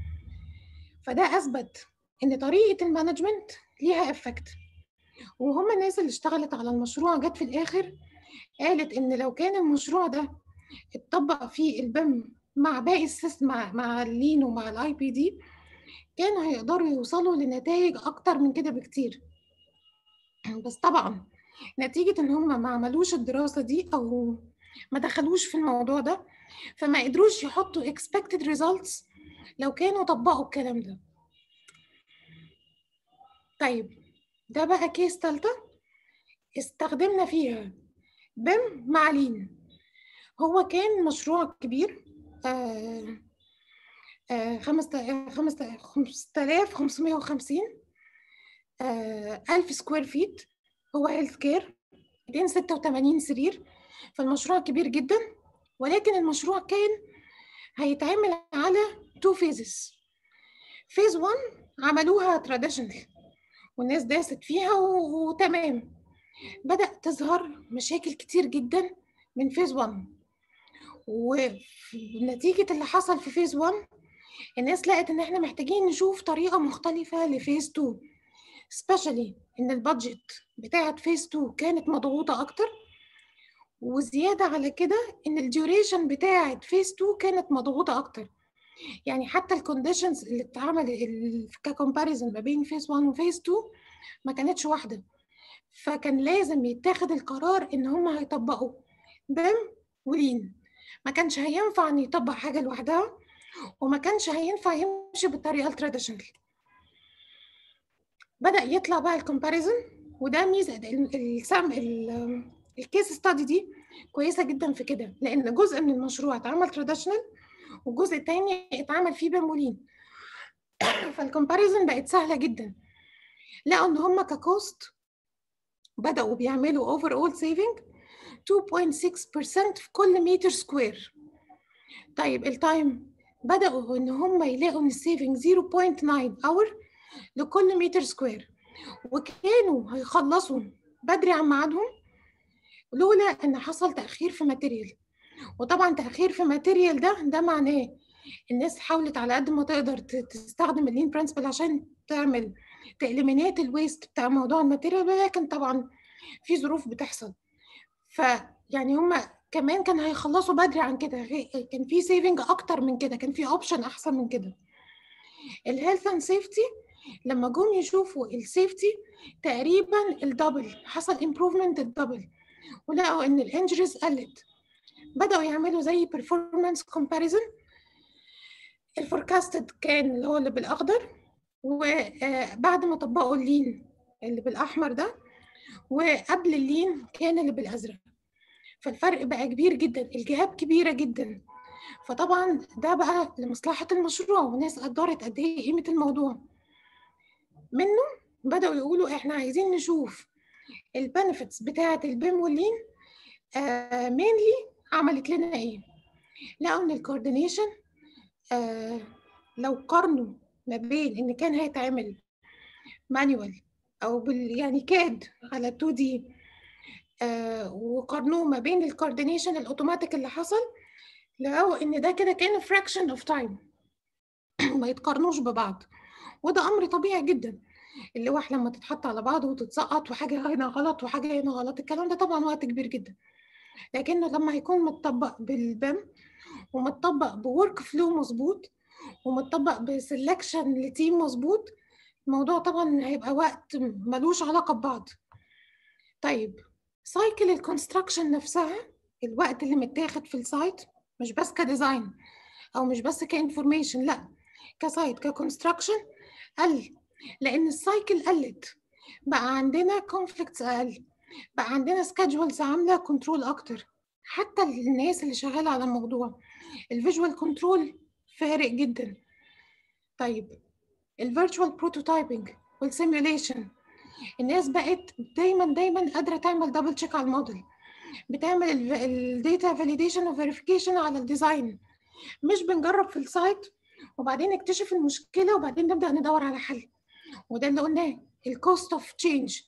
فده اثبت ان طريقه المانجمنت ليها افكت وهم الناس اللي اشتغلت على المشروع جت في الاخر قالت ان لو كان المشروع ده اتطبق فيه البم مع باقي السيستم مع, مع اللين ومع الاي بي دي كانوا هيقدروا يوصلوا لنتائج اكتر من كده بكتير بس طبعا نتيجة ان هم ما عملوش الدراسة دي او ما دخلوش في الموضوع ده فما قدروش يحطوا expected results لو كانوا طبقوا الكلام ده طيب ده بقى كيس تالتة استخدمنا فيها بم مع لين هو كان مشروع كبير آه آه خمسة آلاف خمسمية وخمسين ألف سكوير فيت هو هيلث كير 286 سرير فالمشروع كبير جدا ولكن المشروع كان هيتعمل على تو فيزز فيز 1 عملوها تراديشنال والناس داست فيها وتمام بدأ تظهر مشاكل كتير جدا من فيز 1 ونتيجة اللي حصل في فيز 1 الناس لقت ان احنا محتاجين نشوف طريقة مختلفة لفيز 2 سبيشالي ان البادجت بتاعت فيز 2 كانت مضغوطة اكتر وزيادة على كده إن الديوريشن بتاعة فيز 2 كانت مضغوطة أكتر يعني حتى الكونديشنز اللي اتعمل ككومباريزن ما بين فيز 1 وفيز 2 ما كانتش واحدة فكان لازم يتاخد القرار إن هما هيطبقوا بام ولين ما كانش هينفع إن يطبق حاجة لوحدها وما كانش هينفع يمشي بالطريقة التراديشنال بدأ يطلع بقى الكومباريزن وده ميزة السم الكيس ستادي دي كويسه جدا في كده لان جزء من المشروع اتعمل تراديشنال والجزء الثاني اتعمل فيه بمولين فالكومباريزن بقت سهله جدا لقوا ان هم ككوست بداوا بيعملوا اوفر اول سيفنج 2.6% في كل متر سكوير طيب التايم بدأوا إن هم يلاقوا إن السيفنج 0.9 اور لكل متر سكوير وكانوا هيخلصوا بدري عن ميعادهم لولا إن حصل تأخير في ماتيريال وطبعا تأخير في ماتيريال ده ده معناه الناس حاولت على قد ما تقدر تستخدم اللين برنسبل عشان تعمل تإليمينات الويست بتاع موضوع الماتيريال ولكن طبعا في ظروف بتحصل فيعني هم كمان كان هيخلصوا بدري عن كده كان في سيفنج اكتر من كده كان في اوبشن احسن من كده الهيلث اند سيفتي لما جم يشوفوا السيفتي تقريبا الدبل حصل امبروفمنت الدبل ولقوا ان الانجريز قلت بداوا يعملوا زي performance comparison الفوركاستد كان اللي هو اللي بالاخضر وبعد ما طبقوا اللين اللي بالاحمر ده وقبل اللين كان اللي بالازرق فالفرق بقى كبير جدا الجهاب كبيره جدا فطبعا ده بقى لمصلحه المشروع والناس قدرت قد ايه قيمه الموضوع منه بداوا يقولوا احنا عايزين نشوف البنفيتس بتاعه البيم واللين آه مينلي عملت لنا ايه لقوا ان الكوردينيشن آه لو قارنوا ما بين ان كان هيتعمل مانيوال او بال يعني كاد على 2 دي آه وقارنوه ما بين الكوردينيشن الاوتوماتيك اللي حصل لقوا ان ده كده كان فراكشن اوف تايم ما يتقارنوش ببعض وده امر طبيعي جدا اللوح لما تتحط على بعض وتتسقط وحاجه هنا غلط وحاجه هنا غلط الكلام ده طبعا وقت كبير جدا لكنه لما هيكون متطبق بالبم ومتطبق بورك فلو مظبوط ومتطبق بسلكشن لتيم مظبوط الموضوع طبعا هيبقى وقت ملوش علاقه ببعض طيب سايكل الكونستراكشن نفسها الوقت اللي متاخد في السايت مش بس كديزاين او مش بس كانفورميشن لا كسايت ككونستراكشن قل لان السايكل قلت بقى عندنا كونفليكتس اقل بقى عندنا سكادجولز عامله كنترول اكتر حتى الناس اللي شغاله على الموضوع الفيجوال كنترول فارق جدا طيب الفيرتشوال بروتوتايبنج والسيميوليشن الناس بقت دايما دايما قادره تعمل دبل تشيك على الموديل بتعمل الداتا فاليديشن وفيريفيكيشن على الديزاين مش بنجرب في السايت وبعدين نكتشف المشكله وبعدين نبدا ندور على حل وده اللي قلناه الكوست اوف تشينج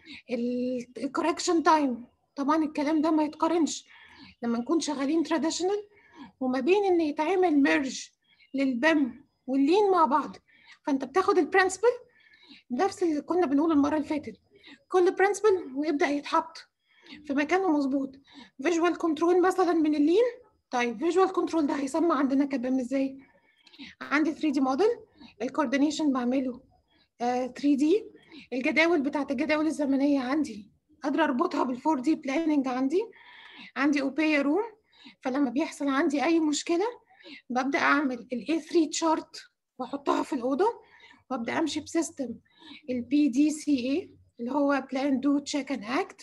الكوركشن تايم طبعا الكلام ده ما يتقارنش لما نكون شغالين تراديشنال وما بين ان يتعمل ميرج للبم واللين مع بعض فانت بتاخد البرنسبل نفس اللي كنا بنقوله المره اللي فاتت كل برنسبل ويبدا يتحط في مكانه مظبوط فيجوال كنترول مثلا من اللين طيب فيجوال كنترول ده هيسمى عندنا كبم ازاي عندي 3 دي موديل الكوردينيشن بعمله آه 3 دي الجداول بتاعت الجداول الزمنيه عندي قادره اربطها بال4 دي بلاننج عندي عندي اوبيا روم فلما بيحصل عندي اي مشكله ببدا اعمل الاي 3 تشارت واحطها في الاوضه وابدا امشي بسيستم البي دي سي اي اللي هو بلان دو تشيك اند اكت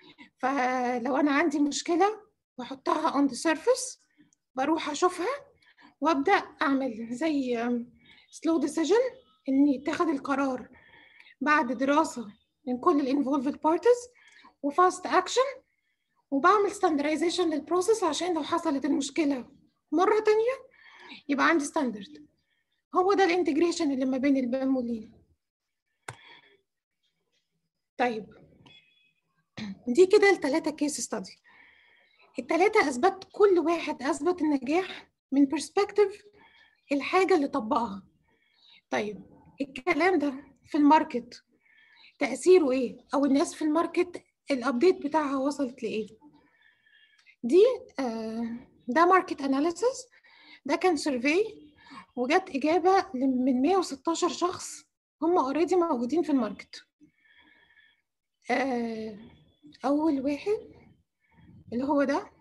فلو انا عندي مشكله بحطها اون ذا سيرفيس بروح اشوفها وابدا اعمل زي سلو ديسيجن ان يتخذ القرار بعد دراسه من كل الانفولفد بارتيز وفاست اكشن وبعمل ستاندرايزيشن للبروسيس عشان لو حصلت المشكله مره تانية يبقى عندي ستاندرد هو ده الانتجريشن اللي ما بين البام واللين طيب دي كده الثلاثه كيس ستادي الثلاثه اثبت كل واحد اثبت النجاح من برسبكتيف الحاجه اللي طبقها طيب الكلام ده في الماركت تاثيره ايه او الناس في الماركت الابديت بتاعها وصلت لايه دي آه ده ماركت اناليسيس ده كان سيرفي وجت اجابه من 116 شخص هم اوريدي موجودين في الماركت آه اول واحد اللي هو ده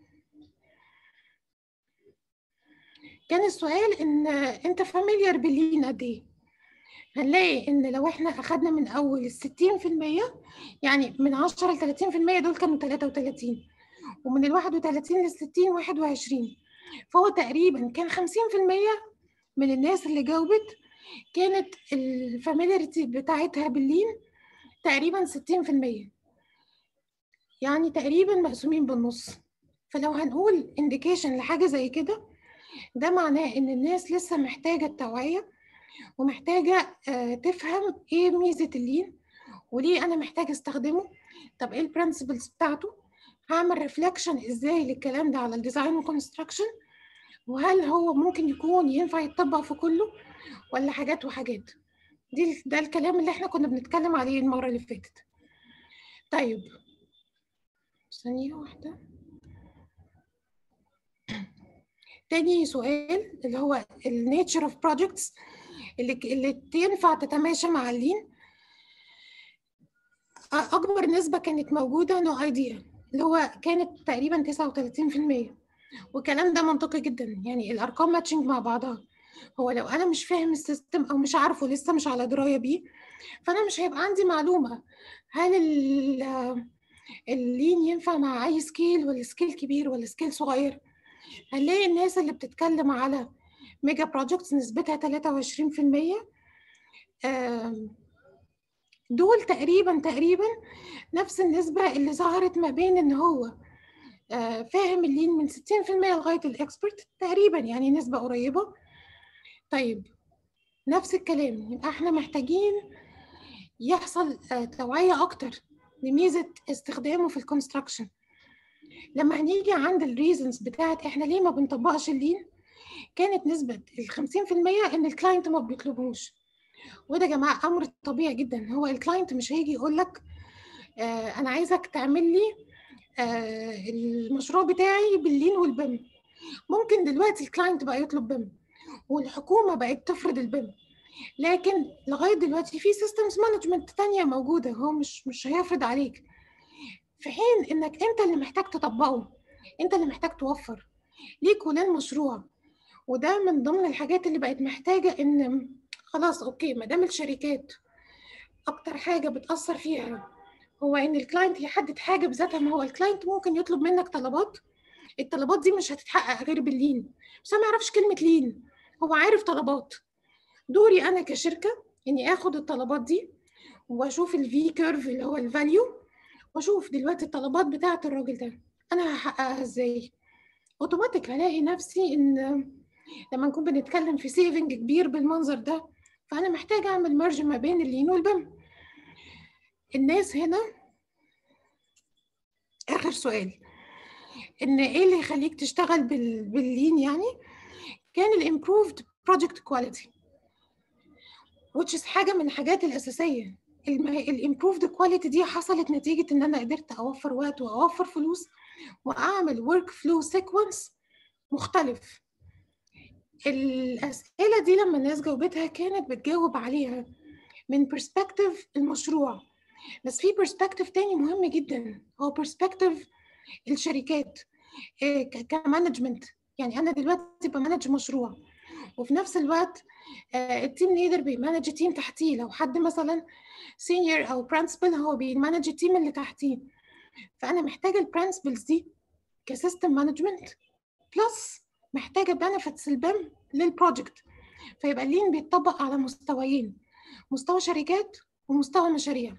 كان السؤال ان انت فاميليار باللين قد ايه هنلاقي ان لو احنا اخدنا من اول ال 60% يعني من 10 ل 30% دول كانوا 33 ومن ال 31 لل 60 21 فهو تقريبا كان 50% من الناس اللي جاوبت كانت الفاميلياريتي بتاعتها باللين تقريبا 60% يعني تقريبا مقسومين بالنص فلو هنقول انديكيشن لحاجه زي كده ده معناه ان الناس لسه محتاجه التوعيه ومحتاجه آه، تفهم ايه ميزه اللين وليه انا محتاجه استخدمه طب ايه البرنسبلز بتاعته هعمل ريفلكشن ازاي للكلام ده على الديزاين والكونستراكشن وهل هو ممكن يكون ينفع يتطبق في كله ولا حاجات وحاجات دي ده الكلام اللي احنا كنا بنتكلم عليه المره اللي فاتت طيب ثانيه واحده تاني سؤال اللي هو النيتشر اوف بروجكتس اللي اللي تنفع تتماشى مع اللين اكبر نسبه كانت موجوده نو ايديا اللي هو كانت تقريبا 39% والكلام ده منطقي جدا يعني الارقام ماتشنج مع بعضها هو لو انا مش فاهم السيستم او مش عارفه لسه مش على درايه بيه فانا مش هيبقى عندي معلومه هل اللين ينفع مع اي سكيل ولا سكيل كبير ولا سكيل صغير هنلاقي الناس اللي بتتكلم على ميجا بروجكتس نسبتها 23% دول تقريبا تقريبا نفس النسبة اللي ظهرت ما بين ان هو فاهم اللين من 60% لغاية الاكسبرت تقريبا يعني نسبة قريبة طيب نفس الكلام يبقى احنا محتاجين يحصل توعية اكتر لميزة استخدامه في الكونستراكشن لما هنيجي عند الريزنز بتاعت احنا ليه ما بنطبقش اللين كانت نسبة ال 50% ان الكلاينت ما بيطلبوش وده يا جماعة امر طبيعي جدا هو الكلاينت مش هيجي يقول لك آه انا عايزك تعمل لي آه المشروع بتاعي باللين والبم ممكن دلوقتي الكلاينت بقى يطلب بم والحكومة بقت تفرض البم لكن لغاية دلوقتي في سيستمز مانجمنت تانية موجودة هو مش مش هيفرض عليك في حين انك انت اللي محتاج تطبقه انت اللي محتاج توفر ليك وللمشروع وده من ضمن الحاجات اللي بقت محتاجة ان خلاص اوكي ما دام الشركات اكتر حاجة بتأثر فيها هو ان الكلاينت يحدد حاجة بذاتها ما هو الكلاينت ممكن يطلب منك طلبات الطلبات دي مش هتتحقق غير باللين بس ما يعرفش كلمة لين هو عارف طلبات دوري انا كشركة اني اخد الطلبات دي واشوف الفي كيرف اللي هو الفاليو واشوف دلوقتي الطلبات بتاعه الراجل ده انا هحققها ازاي اوتوماتيك هلاقي نفسي ان لما نكون بنتكلم في سيفنج كبير بالمنظر ده فانا محتاجه اعمل مرج ما بين اللين والبم الناس هنا اخر سؤال ان ايه اللي يخليك تشتغل بال... باللين يعني كان الامبروفد بروجكت كواليتي which is حاجه من الحاجات الاساسيه الامبروفد كواليتي دي حصلت نتيجه ان انا قدرت اوفر وقت واوفر فلوس واعمل ورك فلو سيكونس مختلف الاسئله دي لما الناس جاوبتها كانت بتجاوب عليها من برسبكتيف المشروع بس في برسبكتيف تاني مهم جدا هو برسبكتيف الشركات كمانجمنت يعني انا دلوقتي بمانج مشروع وفي نفس الوقت التيم ليدر بيمانج تيم تحتيه لو حد مثلا سينيور او برنسبل هو بيمانج التيم اللي تحتيه فانا محتاجه البرنسبلز دي كسيستم مانجمنت بلس محتاجه بنفيتس البم للبروجكت فيبقى اللين بيتطبق على مستويين مستوى شركات ومستوى مشاريع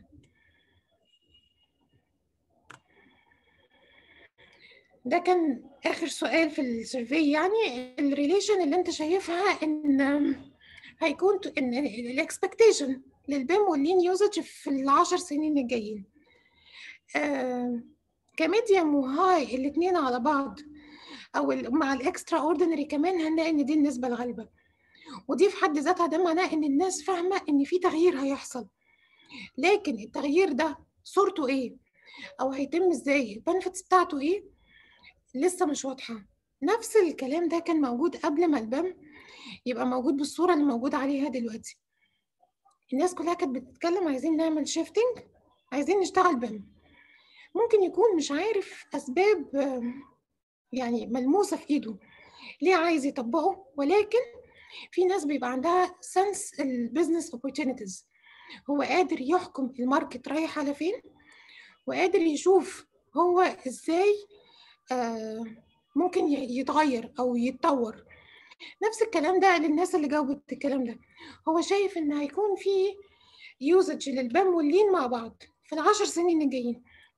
ده كان اخر سؤال في السيرفي يعني الريليشن اللي انت شايفها ان هيكون ان الاكسبكتيشن للبيم واللين يوزج في العشر سنين الجايين آه كميديوم وهاي الاثنين على بعض او مع الاكسترا اوردينري كمان هنلاقي ان دي النسبه الغالبه ودي في حد ذاتها ده معناه ان الناس فاهمه ان في تغيير هيحصل لكن التغيير ده صورته ايه او هيتم ازاي البنفتس بتاعته ايه لسه مش واضحه نفس الكلام ده كان موجود قبل ما البم يبقى موجود بالصوره اللي موجود عليها دلوقتي الناس كلها كانت بتتكلم عايزين نعمل شيفتنج عايزين نشتغل بم ممكن يكون مش عارف اسباب يعني ملموسه في ايده ليه عايز يطبقه ولكن في ناس بيبقى عندها سنس البيزنس اوبورتونيتيز هو قادر يحكم الماركت رايح على فين وقادر يشوف هو ازاي آه ممكن يتغير او يتطور نفس الكلام ده للناس اللي جاوبت الكلام ده هو شايف ان هيكون في يوزج للبام واللين مع بعض في العشر سنين الجايين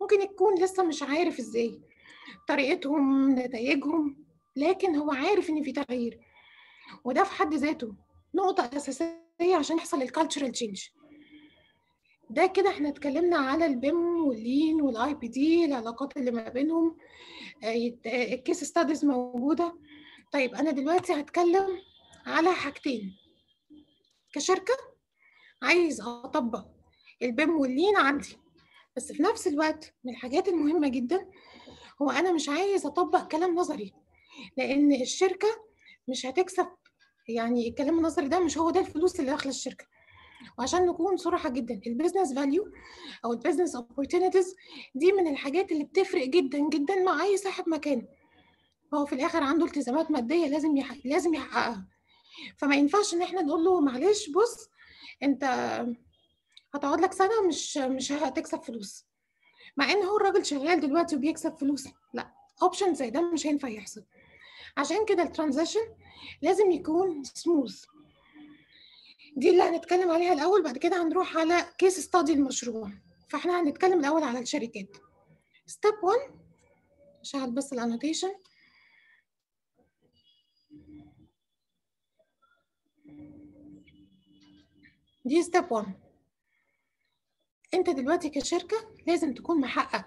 ممكن يكون لسه مش عارف ازاي طريقتهم نتائجهم لكن هو عارف ان في تغيير وده في حد ذاته نقطة أساسية عشان يحصل الكالتشرال تشينج ده كده احنا اتكلمنا على البيم واللين والاي بي دي العلاقات اللي ما بينهم الكيس ستاديز موجودة طيب أنا دلوقتي هتكلم على حاجتين كشركة عايز أطبق البيم واللين عندي بس في نفس الوقت من الحاجات المهمة جدا هو أنا مش عايز أطبق كلام نظري لأن الشركة مش هتكسب يعني الكلام النظري ده مش هو ده الفلوس اللي داخله الشركه وعشان نكون صراحه جدا البيزنس فاليو او البيزنس اوبورتونيتيز دي من الحاجات اللي بتفرق جدا جدا مع اي صاحب مكان هو في الاخر عنده التزامات ماديه لازم يح... لازم يحققها فما ينفعش ان احنا نقول له معلش بص انت هتقعد لك سنه مش مش هتكسب فلوس مع ان هو الراجل شغال دلوقتي وبيكسب فلوس لا اوبشن زي ده مش هينفع يحصل عشان كده الترانزيشن لازم يكون سموث دي اللي هنتكلم عليها الاول بعد كده هنروح على كيس ستادي المشروع فاحنا هنتكلم الاول على الشركات ستيب 1 اشغل بس الانوتيشن دي ستيب 1 انت دلوقتي كشركه لازم تكون محقق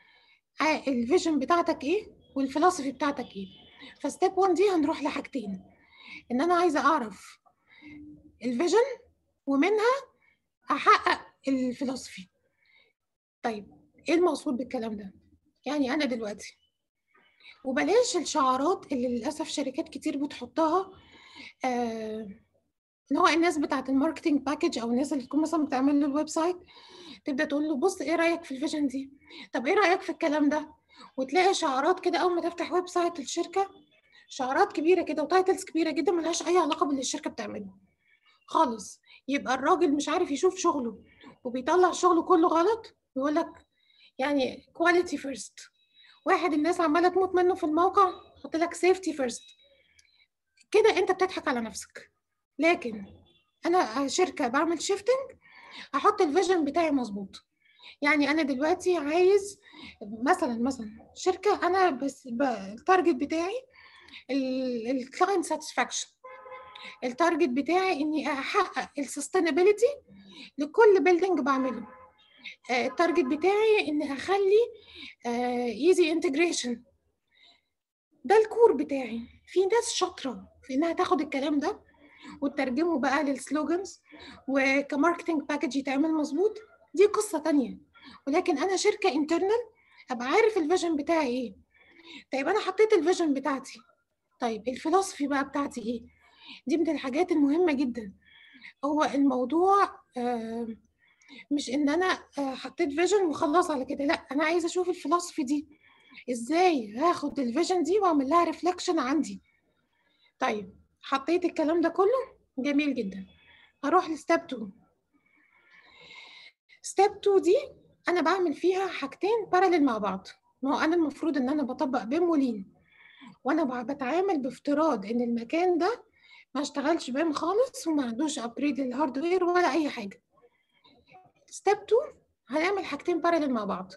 الفيجن بتاعتك ايه والفلسفي بتاعتك ايه فستيب 1 دي هنروح لحاجتين ان انا عايزه اعرف الفيجن ومنها احقق الفلسفي طيب ايه المقصود بالكلام ده يعني انا دلوقتي وبلاش الشعارات اللي للاسف شركات كتير بتحطها آه ان هو الناس بتاعت الماركتنج باكج او الناس اللي تكون مثلا بتعمل له الويب سايت تبدا تقول له بص ايه رايك في الفيجن دي طب ايه رايك في الكلام ده وتلاقي شعارات كده اول ما تفتح ويب سايت الشركه شعارات كبيره كده وتايتلز كبيره جدا ملهاش اي علاقه باللي الشركه بتعمله خالص يبقى الراجل مش عارف يشوف شغله وبيطلع شغله كله غلط يقول لك يعني كواليتي فيرست واحد الناس عماله تموت منه في الموقع حط لك سيفتي فيرست كده انت بتضحك على نفسك لكن انا شركه بعمل شيفتنج احط الفيجن بتاعي مظبوط يعني انا دلوقتي عايز مثلا مثلا شركه انا بس التارجت بتاعي الكلاينت ساتسفاكشن التارجت بتاعي اني احقق السستينابيلتي لكل بيلدينج بعمله التارجت بتاعي اني اخلي ايزي انتجريشن ده الكور بتاعي في ناس شاطره في انها تاخد الكلام ده وتترجمه بقى للسلوجنز وكماركتنج باكج يتعمل مظبوط دي قصه تانية ولكن انا شركه انترنال ابقى عارف الفيجن بتاعي ايه طيب انا حطيت الفيجن بتاعتي طيب الفلسفي بقى بتاعتي ايه دي من الحاجات المهمه جدا هو الموضوع آه مش ان انا آه حطيت فيجن وخلاص على كده لا انا عايزه اشوف الفلسفي دي ازاي هاخد الفيجن دي واعمل لها ريفلكشن عندي طيب حطيت الكلام ده كله جميل جدا هروح لستيب 2 ستيب 2 دي انا بعمل فيها حاجتين باراليل مع بعض ما هو انا المفروض ان انا بطبق بيم ولين وانا بتعامل بافتراض ان المكان ده ما اشتغلش بيم خالص وما عندوش ابجريد للهاردوير ولا اي حاجه ستيب 2 هنعمل حاجتين باراليل مع بعض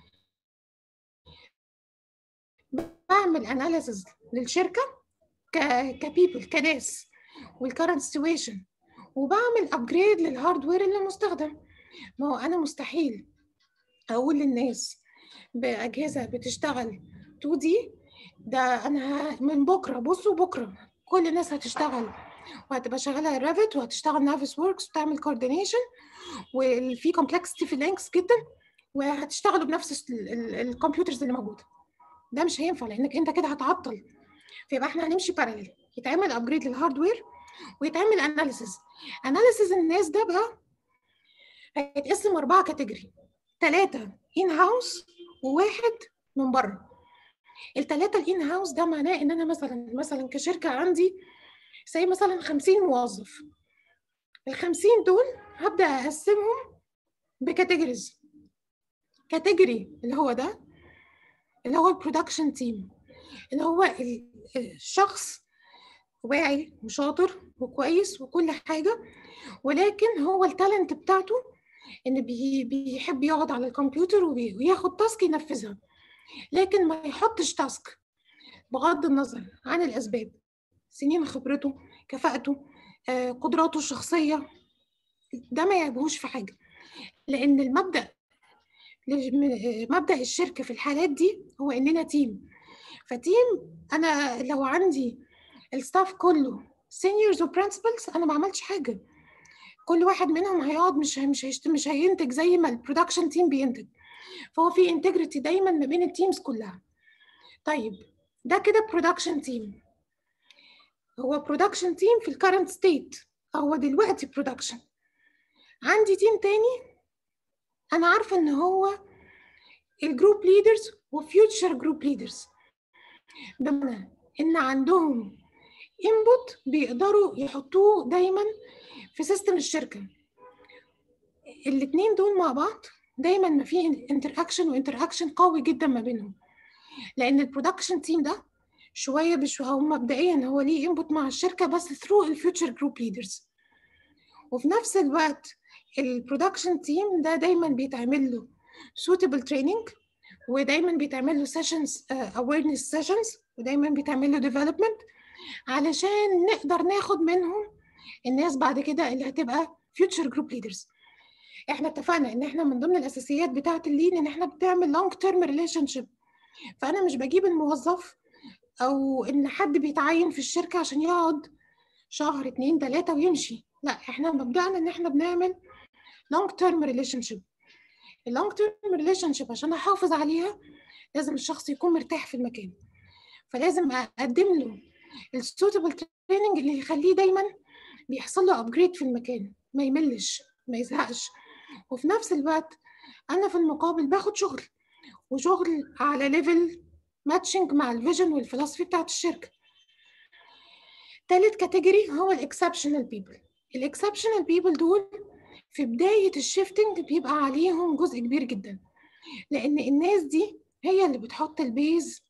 بعمل اناليسز للشركه ك كبيبل كناس والكرنت سيتويشن وبعمل ابجريد للهاردوير اللي مستخدم ما هو انا مستحيل اقول للناس باجهزه بتشتغل 2 دي ده انا من بكره بصوا بكره كل الناس هتشتغل وهتبقى شغاله ريفت وهتشتغل نافس وركس وتعمل كوردينيشن وفي كومبلكسيتي في اللينكس جدا وهتشتغلوا بنفس الكمبيوترز اللي موجوده ده مش هينفع لانك انت كده هتعطل فيبقى احنا هنمشي باراليل يتعمل ابجريد للهاردوير ويتعمل اناليسيز اناليسيز الناس ده بقى هيتقسم اربعه كاتيجوري ثلاثه ان هاوس وواحد من بره الثلاثه الان هاوس ده معناه ان انا مثلا مثلا كشركه عندي زي مثلا 50 موظف ال 50 دول هبدا اقسمهم بكاتيجوريز كاتيجوري اللي هو ده اللي هو البرودكشن تيم اللي هو الشخص واعي وشاطر وكويس وكل حاجه ولكن هو التالنت بتاعته ان بي بيحب يقعد على الكمبيوتر وبي- وياخد تاسك ينفذها لكن ما يحطش تاسك بغض النظر عن الاسباب سنين خبرته كفاءته آه، قدراته الشخصيه ده ما يعيبهوش في حاجه لان المبدا لج- مبدا الشركه في الحالات دي هو اننا تيم فتيم انا لو عندي الستاف كله سينيورز وبرنسبلز انا ما عملتش حاجه كل واحد منهم هيقعد مش مش هيشت... مش هينتج زي ما البرودكشن تيم بينتج فهو في انتجريتي دايما ما بين التيمز كلها طيب ده كده برودكشن تيم هو برودكشن تيم في الكرنت ستيت هو دلوقتي برودكشن عندي تيم تاني انا عارفه ان هو الجروب ليدرز وفيوتشر جروب ليدرز بمعنى ان عندهم انبوت بيقدروا يحطوه دايما في سيستم الشركه الاثنين دول مع بعض دايما ما في انتر اكشن وانتر اكشن قوي جدا ما بينهم لان البرودكشن تيم ده شويه بشويه هو مبدئيا هو ليه انبوت مع الشركه بس ثرو الفيوتشر جروب ليدرز وفي نفس الوقت البرودكشن تيم ده دايما بيتعمل له suitable training ودايما بيتعمل له sessions uh, awareness sessions ودايما بيتعمل له development علشان نقدر ناخد منهم الناس بعد كده اللي هتبقى future group leaders احنا اتفقنا ان احنا من ضمن الاساسيات بتاعه اللين ان احنا بنعمل long term relationship فانا مش بجيب الموظف او ان حد بيتعين في الشركه عشان يقعد شهر اتنين تلاته ويمشي لا احنا مبدأنا ان احنا بنعمل long term relationship اللونج تيرم ريليشن شيب عشان احافظ عليها لازم الشخص يكون مرتاح في المكان فلازم اقدم له السوتبل تريننج اللي يخليه دايما بيحصل له ابجريد في المكان ما يملش ما يزهقش وفي نفس الوقت انا في المقابل باخد شغل وشغل على ليفل ماتشنج مع الفيجن والفلسفي بتاعت الشركه تالت كاتيجوري هو الاكسبشنال بيبل الاكسبشنال بيبل دول في بداية الشيفتنج بيبقى عليهم جزء كبير جدا لأن الناس دي هي اللي بتحط البيز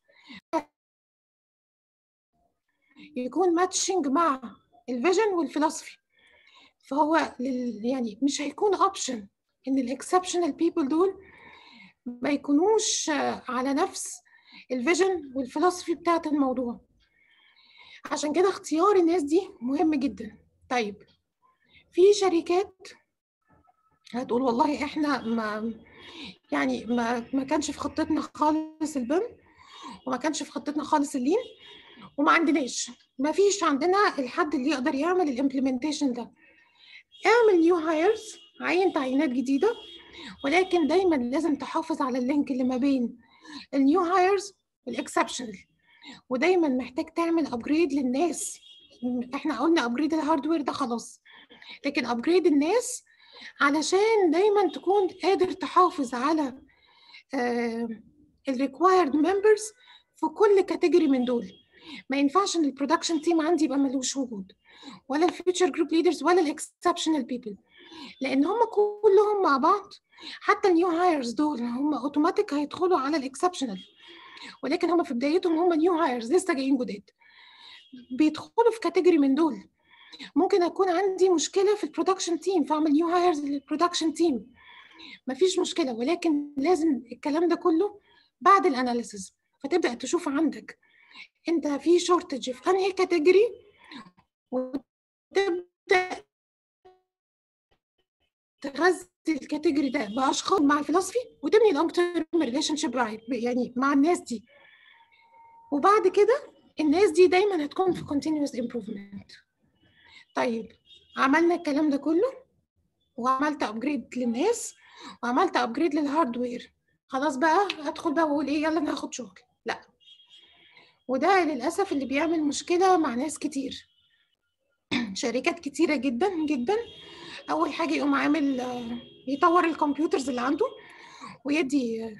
يكون ماتشنج مع الفيجن والفلسفي فهو لل يعني مش هيكون اوبشن ان الاكسبشنال بيبل دول ما يكونوش على نفس الفيجن والفلسفي بتاعت الموضوع عشان كده اختيار الناس دي مهم جدا طيب في شركات هتقول والله احنا ما يعني ما ما كانش في خطتنا خالص البم وما كانش في خطتنا خالص اللين وما عندناش ما فيش عندنا الحد اللي يقدر يعمل الامبلمنتيشن ده اعمل نيو هايرز عين تعيينات جديده ولكن دايما لازم تحافظ على اللينك اللي ما بين النيو هايرز والاكسبشنال ودايما محتاج تعمل ابجريد للناس احنا قلنا ابجريد الهاردوير ده خلاص لكن ابجريد الناس علشان دايما تكون قادر تحافظ على الريكوايرد ممبرز في كل كاتيجوري من دول ما ينفعش ان البرودكشن تيم عندي يبقى ملوش وجود ولا الفيوتشر جروب ليدرز ولا الاكسبشنال بيبل لان هم كلهم مع بعض حتى النيو هايرز دول هم اوتوماتيك هيدخلوا على الاكسبشنال ولكن هم في بدايتهم هم نيو هايرز لسه جايين جداد بيدخلوا في كاتيجوري من دول ممكن اكون عندي مشكله في البرودكشن تيم فاعمل نيو هايرز للبرودكشن تيم مفيش مشكله ولكن لازم الكلام ده كله بعد الاناليسز فتبدا تشوف عندك انت في شورتج في انهي كاتيجوري وتبدا تغذي الكاتيجوري ده باشخاص مع الفلسفي وتبني لونج تيرم ريليشن شيب يعني مع الناس دي وبعد كده الناس دي دايما هتكون في continuous improvement طيب عملنا الكلام ده كله وعملت ابجريد للناس وعملت ابجريد للهاردوير خلاص بقى هدخل بقى واقول ايه يلا انا هاخد شغل لا وده للاسف اللي بيعمل مشكله مع ناس كتير شركات كتيره جدا جدا اول حاجه يقوم عامل يطور الكمبيوترز اللي عنده ويدي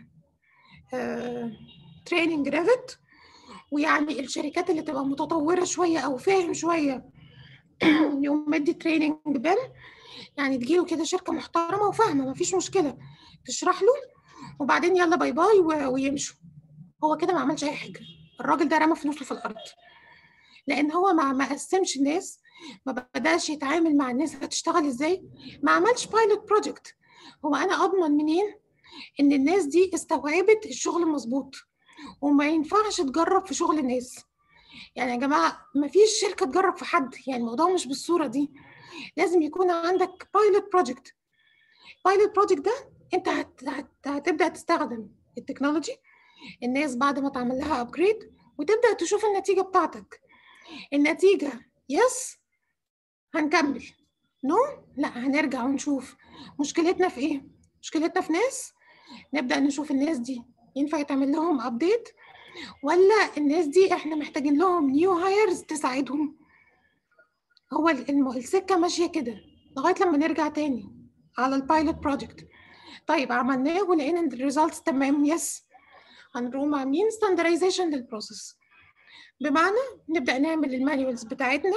تريننج ريفت ويعني الشركات اللي تبقى متطوره شويه او فاهم شويه يقوم مدي تريننج بال يعني تجيله كده شركه محترمه وفاهمه مفيش مشكله تشرح له وبعدين يلا باي باي ويمشوا هو كده ما عملش اي حاجه الراجل ده رمى فلوسه في الارض لان هو ما ما قسمش الناس ما بداش يتعامل مع الناس هتشتغل ازاي ما عملش بايلوت بروجكت هو انا اضمن منين ان الناس دي استوعبت الشغل مظبوط وما ينفعش تجرب في شغل الناس يعني يا جماعه ما فيش شركه تجرب في حد يعني الموضوع مش بالصوره دي لازم يكون عندك بايلوت بروجكت بايلوت بروجكت ده انت هت... هت... هتبدا تستخدم التكنولوجي الناس بعد ما تعمل لها ابجريد وتبدا تشوف النتيجه بتاعتك النتيجه يس هنكمل نو لا هنرجع ونشوف مشكلتنا في ايه مشكلتنا في ناس نبدا نشوف الناس دي ينفع يتعمل لهم ابديت ولا الناس دي احنا محتاجين لهم نيو هايرز تساعدهم هو السكه ماشيه كده لغايه لما نرجع تاني على البايلوت بروجكت طيب عملناه ولقينا ان الريزلتس تمام يس هنقوم عاملين ستاندرايزيشن للبروسيس بمعنى نبدا نعمل المانيوالز بتاعتنا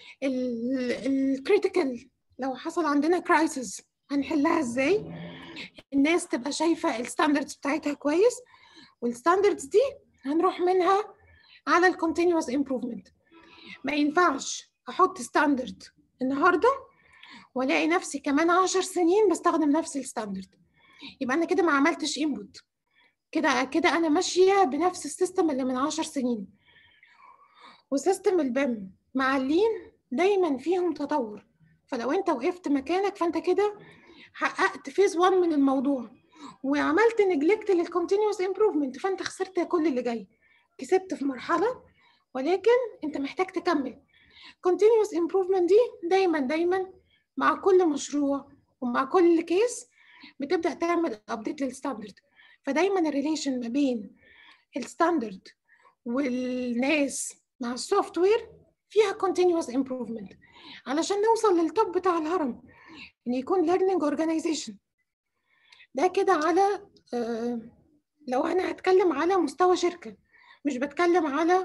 الكريتيكال لو حصل عندنا كرايسيس هنحلها ازاي الناس تبقى شايفه الستاندردز بتاعتها كويس والستاندردز دي هنروح منها على الكونتينوس امبروفمنت ما ينفعش احط ستاندرد النهارده والاقي نفسي كمان عشر سنين بستخدم نفس الستاندرد يبقى انا كده ما عملتش انبوت كده كده انا ماشيه بنفس السيستم اللي من عشر سنين وسيستم البيم مع اللين دايما فيهم تطور فلو انت وقفت مكانك فانت كده حققت فيز 1 من الموضوع وعملت نجلكت للكونتينوس امبروفمنت فانت خسرت كل اللي جاي كسبت في مرحله ولكن انت محتاج تكمل continuous improvement دي دايما دايما مع كل مشروع ومع كل كيس بتبدا تعمل ابديت للستاندرد فدايما الريليشن ما بين الستاندرد والناس مع السوفت وير فيها continuous improvement علشان نوصل للتوب بتاع الهرم ان يكون learning organization ده كده على آه لو انا هتكلم على مستوى شركه مش بتكلم على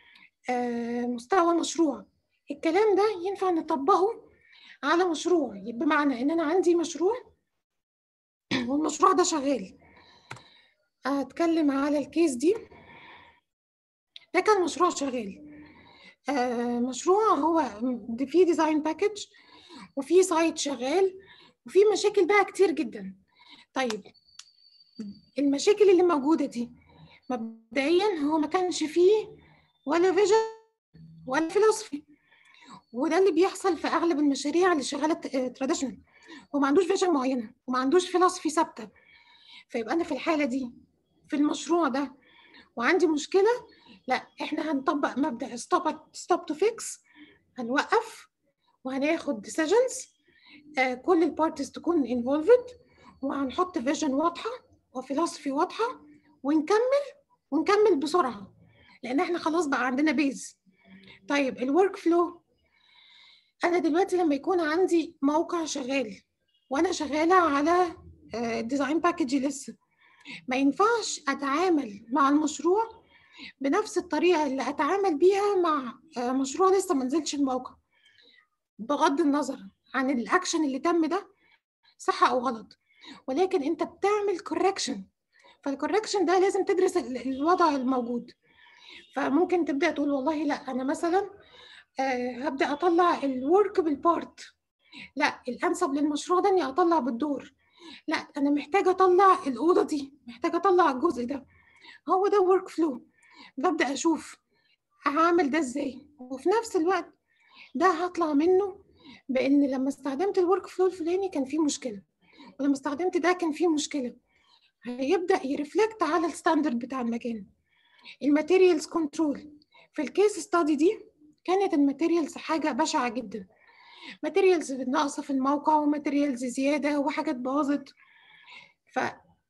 آه مستوى مشروع الكلام ده ينفع نطبقه على مشروع بمعنى ان انا عندي مشروع والمشروع ده شغال اتكلم على الكيس دي ده كان مشروع شغال آه مشروع هو في ديزاين باكج وفي سايت شغال وفي مشاكل بقى كتير جدا طيب المشاكل اللي موجوده دي مبدئيا هو ما كانش فيه ولا فيجن ولا فيلوسفي وده اللي بيحصل في اغلب المشاريع اللي شغاله تراديشنال هو ما عندوش فيجن معينه وما عندوش فيلوسفي ثابته فيبقى انا في الحاله دي في المشروع ده وعندي مشكله لا احنا هنطبق مبدا ستوب ستوب تو فيكس هنوقف وهناخد ديسيجنز آه كل البارتيز تكون انفولفد وهنحط فيجن واضحه وفلوسفي واضحه ونكمل ونكمل بسرعه لان احنا خلاص بقى عندنا بيز طيب الورك فلو انا دلوقتي لما يكون عندي موقع شغال وانا شغاله على ديزاين باكج لسه ما ينفعش اتعامل مع المشروع بنفس الطريقه اللي اتعامل بيها مع مشروع لسه ما نزلش الموقع بغض النظر عن الاكشن اللي تم ده صح او غلط ولكن انت بتعمل كوركشن فالكوركشن ده لازم تدرس الوضع الموجود فممكن تبدا تقول والله لا انا مثلا هبدا اطلع الورك بالبارت لا الانسب للمشروع ده اني اطلع بالدور لا انا محتاجه اطلع الاوضه دي محتاجه اطلع الجزء ده هو ده ورك فلو ببدا اشوف هعمل ده ازاي وفي نفس الوقت ده هطلع منه بان لما استخدمت الورك فلو الفلاني كان فيه مشكله ولما استخدمت ده كان فيه مشكله هيبدا يرفلكت على الستاندرد بتاع المكان الماتيريالز كنترول في الكيس ستادي دي كانت الماتيريالز حاجه بشعه جدا ماتيريالز ناقصه في الموقع وماتيريالز زياده وحاجات باظت ف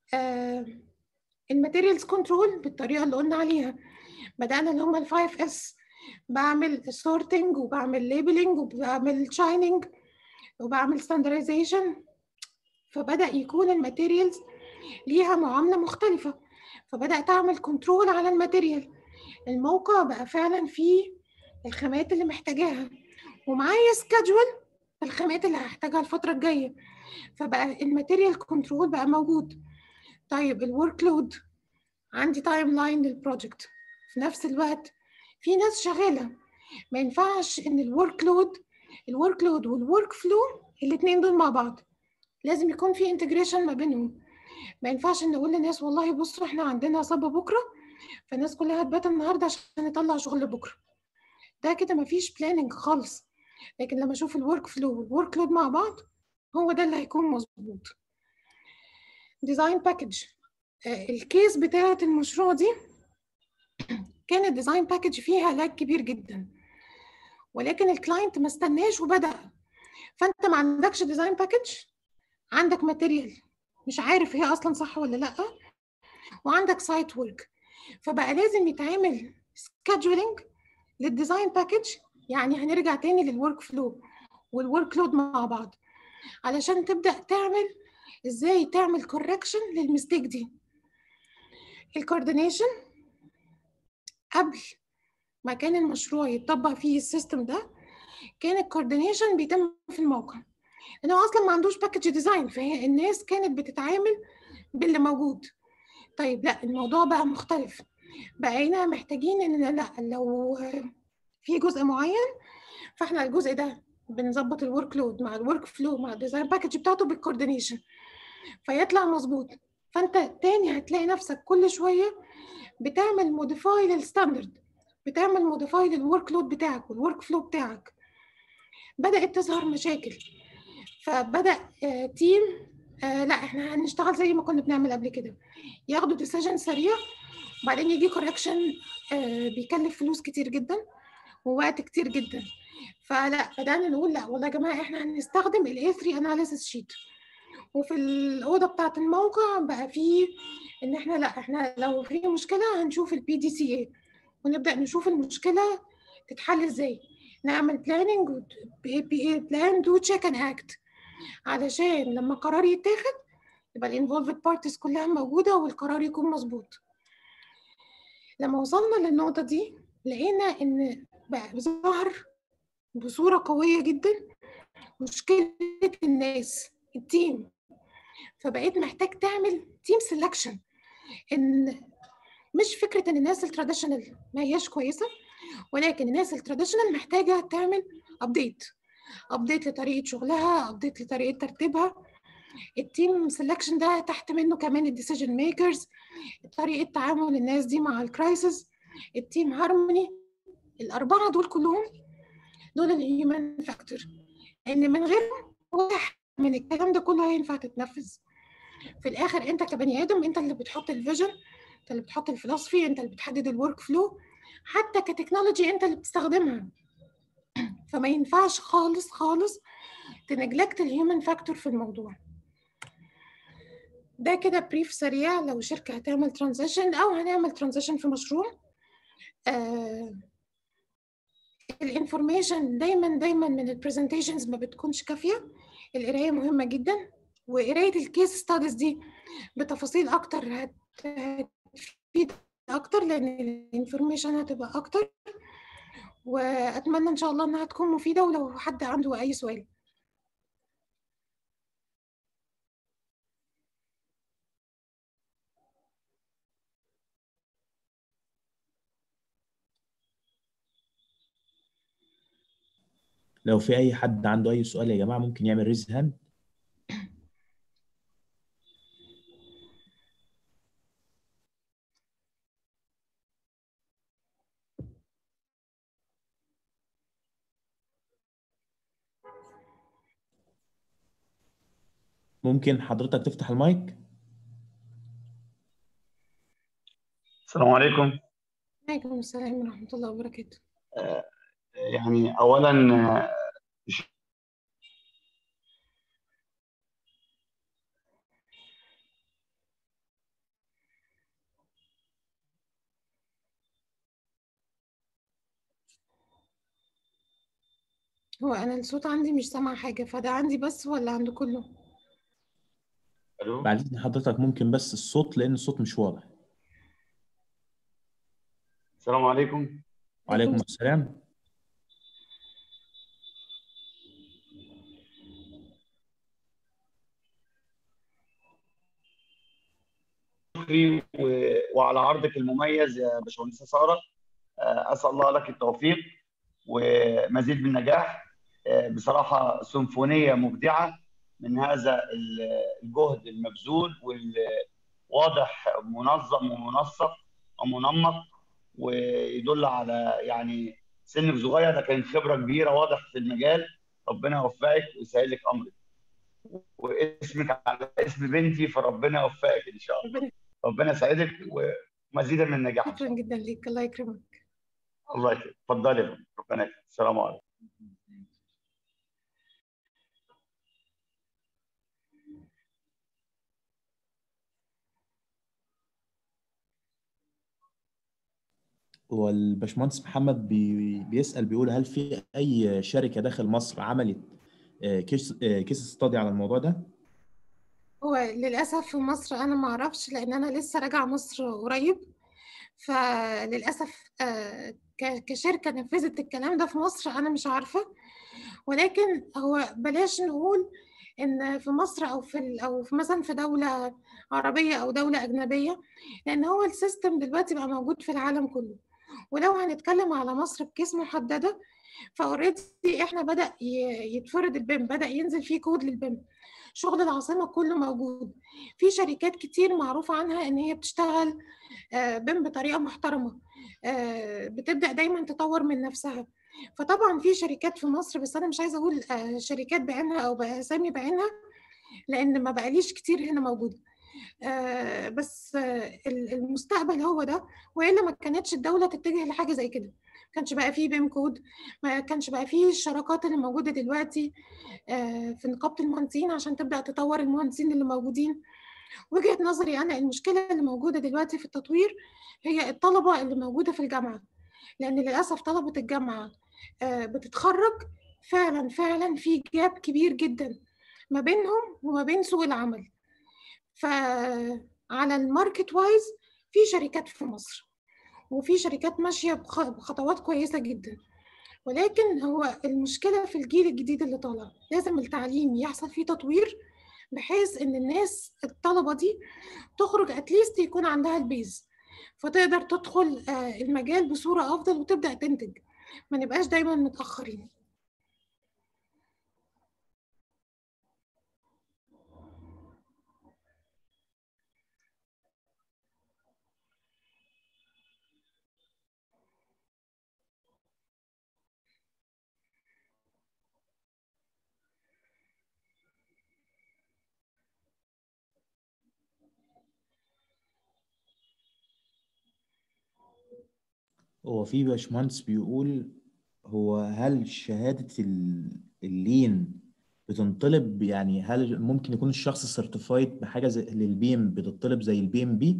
الماتيريالز كنترول بالطريقه اللي قلنا عليها بدانا اللي هم الفايف اس بعمل سورتنج وبعمل ليبلنج وبعمل شايننج وبعمل ستاندرايزيشن فبدا يكون الماتيريالز ليها معامله مختلفه فبدات اعمل كنترول على الماتيريال الموقع بقى فعلا فيه الخامات اللي محتاجاها ومعايا سكادجول الخامات اللي هحتاجها الفتره الجايه فبقى الماتيريال كنترول بقى موجود طيب الورك لود عندي تايم لاين للبروجكت في نفس الوقت في ناس شغاله ما ينفعش ان الورك لود الورك لود والورك فلو الاثنين دول مع بعض لازم يكون في انتجريشن ما بينهم ما ينفعش نقول للناس والله بصوا احنا عندنا صبا بكره فالناس كلها تبات النهارده عشان نطلع شغل بكره ده كده ما فيش بلاننج خالص لكن لما اشوف الورك فلو والورك لود مع بعض هو ده اللي هيكون مظبوط ديزاين باكج الكيس بتاعه المشروع دي كانت ديزاين باكج فيها لاج كبير جدا ولكن الكلاينت ما استناش وبدا فانت ما عندكش ديزاين باكج عندك ماتيريال مش عارف هي اصلا صح ولا لا وعندك سايت ورك فبقى لازم يتعمل سكادجولينج للديزاين باكج يعني هنرجع تاني للورك فلو والورك لود مع بعض علشان تبدا تعمل ازاي تعمل كوركشن للمستيك دي الكوردينيشن قبل ما كان المشروع يتطبق فيه السيستم ده كان الكوردينيشن بيتم في الموقع لانه اصلا ما عندوش باكج ديزاين فهي الناس كانت بتتعامل باللي موجود طيب لا الموضوع بقى مختلف بقينا محتاجين ان لا لو في جزء معين فاحنا الجزء ده بنظبط الورك لود مع الورك فلو مع الديزاين باكج بتاعته بالكوردينيشن فيطلع مظبوط فانت تاني هتلاقي نفسك كل شويه بتعمل موديفاي للستاندرد بتعمل موديفاي للورك لود بتاعك والورك فلو بتاعك بدات تظهر مشاكل فبدا آه تيم آه لا احنا هنشتغل زي ما كنا بنعمل قبل كده ياخدوا ديسيجن سريع وبعدين يجي كوركشن آه بيكلف فلوس كتير جدا ووقت كتير جدا فلا بدانا نقول لا والله يا جماعه احنا هنستخدم الاي 3 اناليسيس شيت وفي الاوضه بتاعه الموقع بقى فيه ان احنا لا احنا لو في مشكله هنشوف البي دي سي اي ونبدا نشوف المشكله تتحل ازاي نعمل بلاننج بلان دو تشيك اند اكت علشان لما قرار يتاخد يبقى الانفولفد بارتيز كلها موجوده والقرار يكون مظبوط لما وصلنا للنقطه دي لقينا ان بقى ظهر بصوره قويه جدا مشكله الناس التيم فبقيت محتاج تعمل تيم سelection ان مش فكره ان الناس التراديشنال ما هياش كويسه ولكن الناس التراديشنال محتاجه تعمل ابديت ابديت لطريقه شغلها ابديت لطريقه ترتيبها التيم سelection ده تحت منه كمان الديسيجن ميكرز طريقه تعامل الناس دي مع الكرايسيس التيم هارموني الاربعه دول كلهم دول الهيومن فاكتور ان من غيرهم واحد من الكلام ده كله هينفع تتنفذ في الاخر انت كبني ادم انت اللي بتحط الفيجن انت اللي بتحط الفلسفي انت اللي بتحدد الورك فلو حتى كتكنولوجي انت اللي بتستخدمها فما ينفعش خالص خالص تنجلكت الهيومن فاكتور في الموضوع ده كده بريف سريع لو شركه هتعمل ترانزيشن او هنعمل ترانزيشن في مشروع آه الانفورميشن دايما دايما من البرزنتيشنز ما بتكونش كافيه القرايه مهمه جدا وقرايه الكيس ستاديز دي بتفاصيل اكتر هتفيد اكتر لان الانفورميشن هتبقى اكتر واتمنى ان شاء الله انها تكون مفيده ولو حد عنده اي سؤال لو في اي حد عنده اي سؤال يا جماعه ممكن يعمل ريز هاند ممكن حضرتك تفتح المايك السلام عليكم عليكم السلام ورحمه الله وبركاته يعني اولا هو انا الصوت عندي مش سامعه حاجه فده عندي بس ولا عند كله الو بعد اذن حضرتك ممكن بس الصوت لان الصوت مش واضح السلام عليكم وعليكم السلام شكري و- وعلى عرضك المميز يا باشمهندسه ساره آه، اسال الله لك التوفيق ومزيد من النجاح آه، بصراحه سيمفونيه مبدعه من هذا الجهد المبذول والواضح منظم ومنسق ومنمق ويدل على يعني سنك صغير لكن خبره كبيره واضح في المجال ربنا يوفقك ويسهل لك امرك واسمك على اسم بنتي فربنا يوفقك ان شاء الله ربنا يسعدك ومزيدا من النجاح شكرا جدا ليك الله يكرمك الله يكرمك اتفضلي ربنا يكرمك السلام عليكم والباشمهندس محمد بي بيسأل بيقول هل في أي شركة داخل مصر عملت كيس كيس ستادي على الموضوع ده؟ هو للأسف في مصر أنا ما أعرفش لأن أنا لسه راجعة مصر قريب فللأسف كشركة نفذت الكلام ده في مصر أنا مش عارفة ولكن هو بلاش نقول ان في مصر او في او في مثلا في دوله عربيه او دوله اجنبيه لان هو السيستم دلوقتي بقى موجود في العالم كله ولو هنتكلم على مصر بكيس محدده فاوريدي احنا بدا يتفرض البيم بدا ينزل فيه كود للبيم شغل العاصمه كله موجود في شركات كتير معروف عنها ان هي بتشتغل بيم بطريقه محترمه بتبدا دايما تطور من نفسها فطبعا في شركات في مصر بس انا مش عايزه اقول شركات بعينها او باسامي بعينها لان ما بقاليش كتير هنا موجوده آه بس آه المستقبل هو ده والا ما كانتش الدوله تتجه لحاجه زي كده ما كانش بقى فيه بيم كود ما كانش بقى فيه الشراكات اللي موجوده دلوقتي آه في نقابه المهندسين عشان تبدا تطور المهندسين اللي موجودين وجهه نظري انا المشكله اللي موجوده دلوقتي في التطوير هي الطلبه اللي موجوده في الجامعه لان للاسف طلبه الجامعه بتتخرج فعلا فعلا في جاب كبير جدا ما بينهم وما بين سوق العمل فعلى الماركت وايز في شركات في مصر وفي شركات ماشيه بخطوات كويسه جدا ولكن هو المشكله في الجيل الجديد اللي طالع لازم التعليم يحصل فيه تطوير بحيث ان الناس الطلبه دي تخرج اتليست يكون عندها البيز فتقدر تدخل المجال بصوره افضل وتبدا تنتج ما نبقاش دايما متاخرين هو في باشمهندس بيقول هو هل شهادة اللين بتنطلب يعني هل ممكن يكون الشخص سيرتيفايد بحاجة زي للبيم بتطلب زي البي ام بي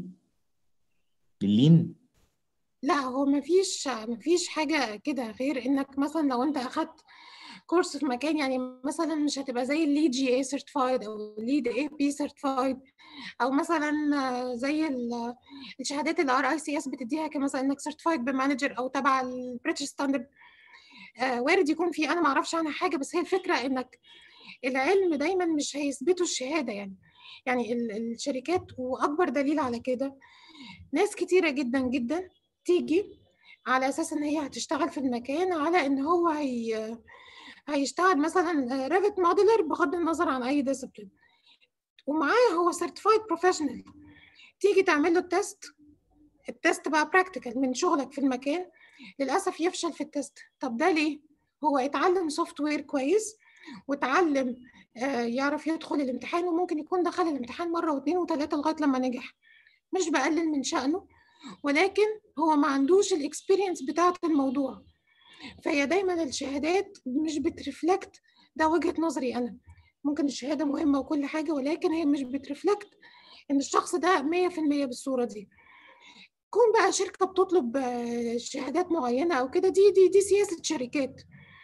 لللين؟ لا هو مفيش مفيش حاجة كده غير انك مثلا لو انت اخدت كورس في مكان يعني مثلا مش هتبقى زي الليد جي اي سيرتيفايد او الليد اي بي سيرتيفايد او مثلا زي الشهادات الار اي سي اس بتديها كمثلا انك سيرتيفايد بمانجر او تبع البريتش ستاندرد وارد يكون في انا ما اعرفش عنها حاجه بس هي الفكره انك العلم دايما مش هيثبتوا الشهاده يعني يعني الشركات واكبر دليل على كده ناس كتيره جدا جدا تيجي على اساس ان هي هتشتغل في المكان على ان هو هي هيشتغل مثلا ريفت موديلر بغض النظر عن اي ديسيبلين ومعاه هو سيرتيفايد بروفيشنال تيجي تعمل له التست التست بقى براكتيكال من شغلك في المكان للاسف يفشل في التست طب ده ليه هو اتعلم سوفت وير كويس واتعلم آه يعرف يدخل الامتحان وممكن يكون دخل الامتحان مره واثنين وثلاثه لغايه لما نجح مش بقلل من شأنه ولكن هو ما عندوش الاكسبيرينس بتاعه الموضوع فهي دايما الشهادات مش بترفلكت ده وجهة نظري أنا ممكن الشهادة مهمة وكل حاجة ولكن هي مش بترفلكت إن الشخص ده مية في المية بالصورة دي كون بقى شركة بتطلب شهادات معينة أو كده دي دي دي سياسة شركات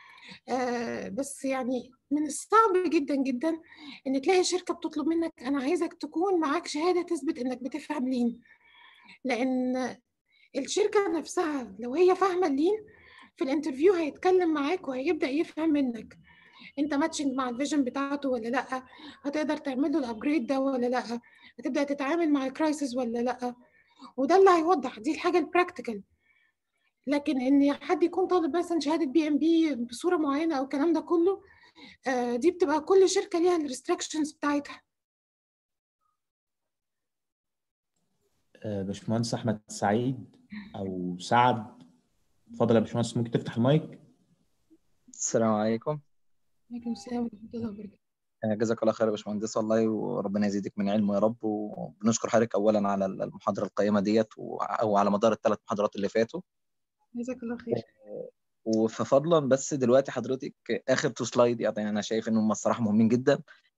آه بس يعني من الصعب جدا جدا ان تلاقي شركه بتطلب منك انا عايزك تكون معاك شهاده تثبت انك بتفهم لين لان الشركه نفسها لو هي فاهمه اللين في الانترفيو هيتكلم معاك وهيبدا يفهم منك انت ماتشنج مع الفيجن بتاعته ولا لا هتقدر تعمل له الابجريد ده ولا لا هتبدا تتعامل مع الكرايسيس ولا لا وده اللي هيوضح دي الحاجه البراكتيكال لكن ان حد يكون طالب مثلا شهاده بي ام بي بصوره معينه او الكلام ده كله آه، دي بتبقى كل شركه ليها الريستريكشنز بتاعتها آه، باشمهندس احمد سعيد او سعد اتفضل يا باشمهندس ممكن تفتح المايك السلام عليكم عليكم السلام ورحمه الله وبركاته آه، جزاك الله خير يا باشمهندس والله وربنا يزيدك من علم يا رب وبنشكر حضرتك اولا على المحاضره القيمه ديت و- او على مدار الثلاث محاضرات اللي فاتوا جزاك الله خير وفضلا بس دلوقتي حضرتك اخر تو سلايد يعني انا شايف انهم الصراحه مهمين جدا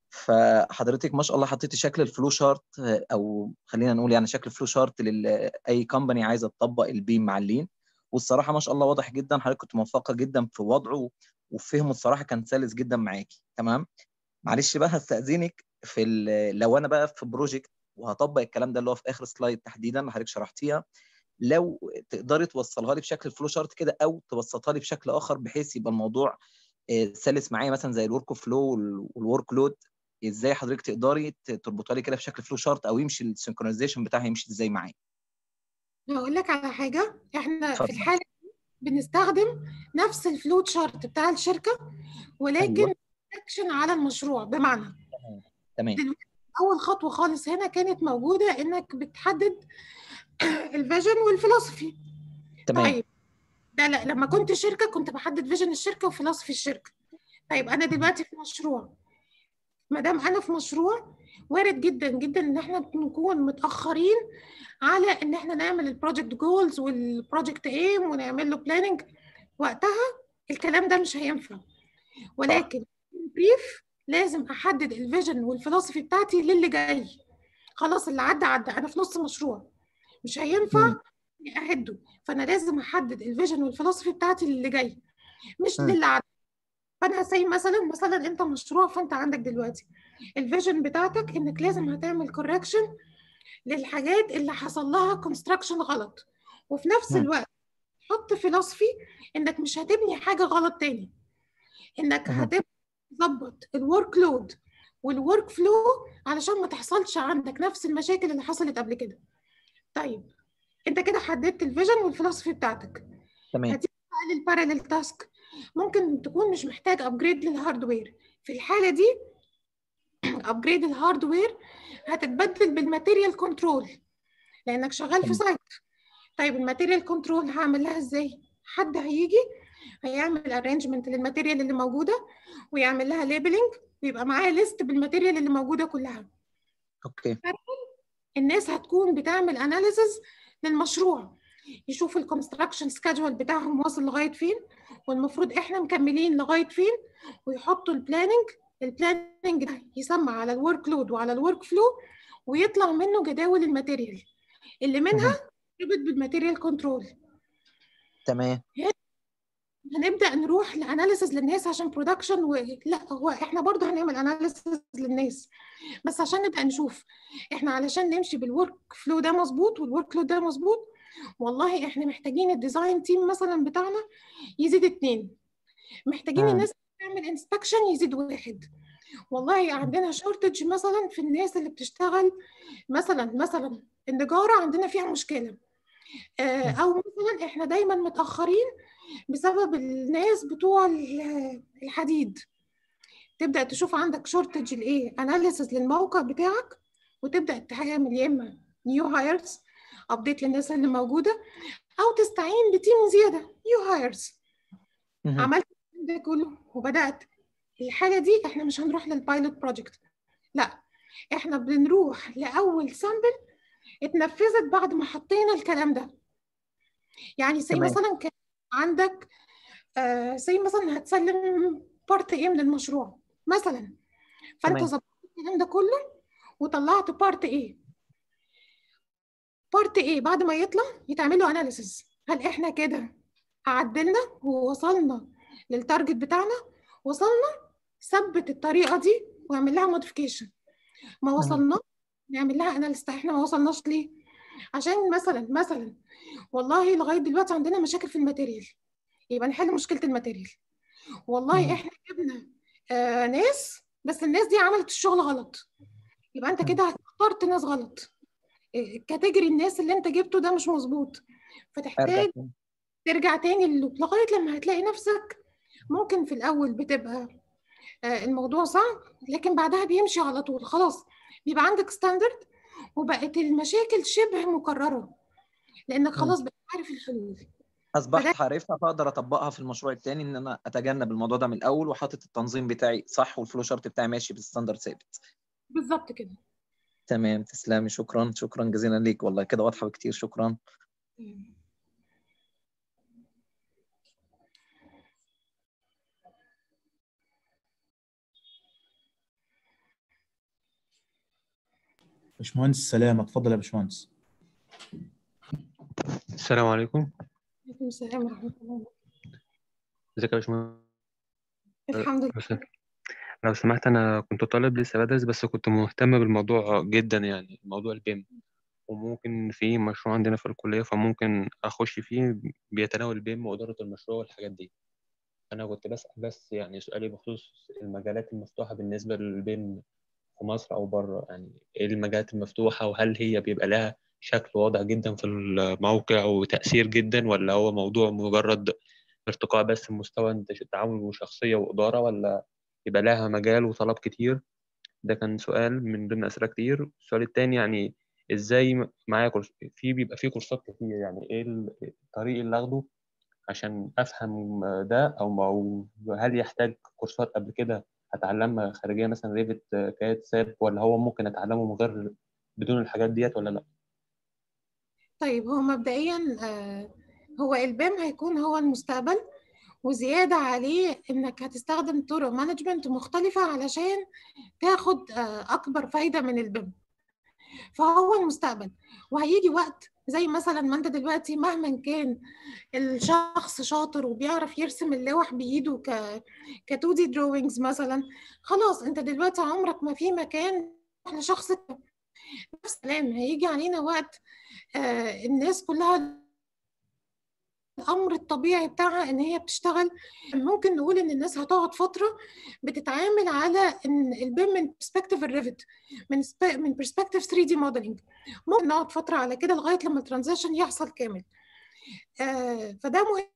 فحضرتك ما شاء الله حطيتي شكل الفلو شارت او خلينا نقول يعني شكل فلو شارت لاي كومباني عايزه تطبق البيم مع اللين والصراحه ما شاء الله واضح جدا حضرتك كنت موفقه جدا في وضعه وفهمه الصراحه كان سلس جدا معاكي تمام معلش بقى هستأذنك في ال- لو انا بقى في بروجكت وهطبق الكلام ده اللي هو في اخر سلايد تحديدا اللي حضرتك شرحتيها لو تقدري توصلها لي بشكل فلو شارت كده او تبسطها لي بشكل اخر بحيث يبقى الموضوع آه، سلس معايا مثلا زي الورك فلو والورك لود ازاي حضرتك تقدري ت- تربطها لي كده بشكل فلو شارت او يمشي السنكرونايزيشن بتاعها يمشي ازاي معايا هقول لك على حاجه احنا في اتفضل. الحاله دي بنستخدم نفس الفلوت شارت بتاع الشركه ولكن أيوة. اكشن على المشروع بمعنى تمام اول خطوه خالص هنا كانت موجوده انك بتحدد الفيجن والفلسفي تمام طيب ده لا لما كنت شركه كنت بحدد فيجن الشركه وفلسفي الشركه طيب انا دلوقتي في مشروع ما دام انا في مشروع وارد جدا جدا ان احنا نكون متاخرين على ان احنا نعمل البروجكت جولز والبروجكت ايم ونعمل له بلاننج وقتها الكلام ده مش هينفع ولكن بريف لازم احدد الفيجن والفلسفي بتاعتي للي جاي خلاص اللي عدى عدى انا في نص مشروع مش هينفع مم. اهده فانا لازم احدد الفيجن والفلسفي بتاعتي للي جاي مش مم. للي عدى فانا زي مثلا مثلا انت مشروع فانت عندك دلوقتي الفيجن بتاعتك انك لازم هتعمل كوركشن للحاجات اللي حصل لها كونستراكشن غلط وفي نفس مم. الوقت حط فلسفي انك مش هتبني حاجه غلط تاني انك مهم. هتبقى تظبط الورك لود والورك فلو علشان ما تحصلش عندك نفس المشاكل اللي حصلت قبل كده طيب انت كده حددت الفيجن والفلسفي بتاعتك تمام هتيجي بقى للباراليل تاسك ممكن تكون مش محتاج ابجريد للهاردوير في الحاله دي ابجريد الهاردوير هتتبدل بالماتيريال كنترول لانك شغال في تمام. سايت طيب الماتيريال كنترول هعمل لها ازاي حد هيجي هيعمل ارينجمنت للماتيريال اللي موجوده ويعمل لها ليبلنج ويبقى معاه ليست بالماتيريال اللي موجوده كلها اوكي الناس هتكون بتعمل اناليسز للمشروع يشوف الكونستراكشن سكادجول بتاعهم واصل لغايه فين والمفروض احنا مكملين لغايه فين ويحطوا البلاننج البلاننج ده يسمى على الورك لود وعلى الورك فلو ويطلع منه جداول الماتيريال اللي مهم. منها تربط بالماتيريال كنترول تمام هنبدا نروح لاناليسز للناس عشان برودكشن و... لا هو احنا برضه هنعمل اناليسز للناس بس عشان نبدا نشوف احنا علشان نمشي بالورك فلو ده مظبوط والورك لود ده مظبوط والله احنا محتاجين الديزاين تيم مثلا بتاعنا يزيد اتنين محتاجين مم. الناس تعمل انسبكشن يزيد واحد والله عندنا شورتج مثلا في الناس اللي بتشتغل مثلا مثلا النجارة عندنا فيها مشكلة آه، مم. او مثلا احنا دايما متأخرين بسبب الناس بتوع ال- الحديد تبدأ تشوف عندك شورتج الايه اناليسز للموقع بتاعك وتبدأ تعمل يا اما نيو هايرز ابديت للناس اللي موجودة او تستعين بتيم زيادة نيو هايرز مهم. عملت ده كله وبدأت الحاجة دي احنا مش هنروح للبايلوت بروجكت لا احنا بنروح لأول سامبل اتنفذت بعد ما حطينا الكلام ده يعني زي تمام. مثلا كان عندك آه زي مثلا هتسلم بارت ايه من المشروع مثلا فانت تمام. ظبطت الكلام ده كله وطلعت بارت ايه بارت ايه بعد ما يطلع يتعمل له اناليسيس هل احنا كده عدلنا ووصلنا للتارجت بتاعنا وصلنا ثبت الطريقه دي واعمل لها موديفيكيشن ما مهم. وصلنا نعمل لها اناليسيس احنا ما وصلناش ليه عشان مثلا مثلا والله لغايه دلوقتي عندنا مشاكل في الماتيريال يبقى نحل مشكله الماتيريال والله مم. احنا جبنا آه ناس بس الناس دي عملت الشغل غلط يبقى انت مم. كده اخترت ناس غلط كاتيجوري الناس اللي انت جبته ده مش مظبوط فتحتاج ارجع تاني. ترجع تاني للوب لغايه لما هتلاقي نفسك ممكن في الاول بتبقى آه، الموضوع صعب لكن بعدها بيمشي على طول خلاص بيبقى عندك ستاندرد وبقت المشاكل شبه مكرره لانك خلاص بقيت عارف الحلول اصبحت عارفها فاقدر اطبقها في المشروع الثاني ان انا اتجنب الموضوع ده من الاول وحاطط التنظيم بتاعي صح والفلو شارت بتاعي ماشي بالستاندرد ثابت بالظبط كده تمام تسلمي شكرا شكرا جزيلا ليك والله كده واضحه بكتير شكرا باشمهندس سلام اتفضل يا باشمهندس السلام عليكم عليكم السلام ورحمه الله ازيك يا باشمهندس الحمد لله لو سم- لو سمحت انا كنت طالب لسه بدرس بس كنت مهتم بالموضوع جدا يعني موضوع البيم وممكن في مشروع عندنا في الكلية فممكن أخش فيه بيتناول البيم وإدارة المشروع والحاجات دي أنا كنت بسأل بس يعني سؤالي بخصوص المجالات المفتوحة بالنسبة للبيم في مصر أو بره يعني إيه المجالات المفتوحة وهل هي بيبقى لها شكل واضح جدا في الموقع وتأثير جدا ولا هو موضوع مجرد ارتقاء بس بمستوى انتش- تعامل وشخصية وإدارة ولا يبقى لها مجال وطلب كتير ده كان سؤال من ضمن أسئلة كتير السؤال التاني يعني إزاي م- معايا كورس في بيبقى في كورسات كتير يعني إيه ال- الطريق اللي أخده عشان أفهم ده أو أو هل يحتاج كورسات قبل كده أتعلمها خارجية مثلا ريفت كات ساب ولا هو ممكن أتعلمه من غير بدون الحاجات ديت ولا لأ؟ طيب هو مبدئيا آه، هو البيم هيكون هو المستقبل وزيادة عليه إنك هتستخدم طرق مانجمنت مختلفة علشان تاخد آه، أكبر فايدة من البيم فهو المستقبل وهيجي وقت زي مثلا ما انت دلوقتي مهما كان الشخص شاطر وبيعرف يرسم اللوح بايده ك ك 2 دي دروينجز مثلا خلاص انت دلوقتي عمرك ما في مكان لشخص نفس الكلام هيجي علينا وقت آه الناس كلها الامر الطبيعي بتاعها ان هي بتشتغل ممكن نقول ان الناس هتقعد فتره بتتعامل على ان البيم من برسبكتيف الريفت من سب... من برسبكتيف 3 دي موديلنج ممكن نقعد فتره على كده لغايه لما الترانزيشن يحصل كامل آه فده مهم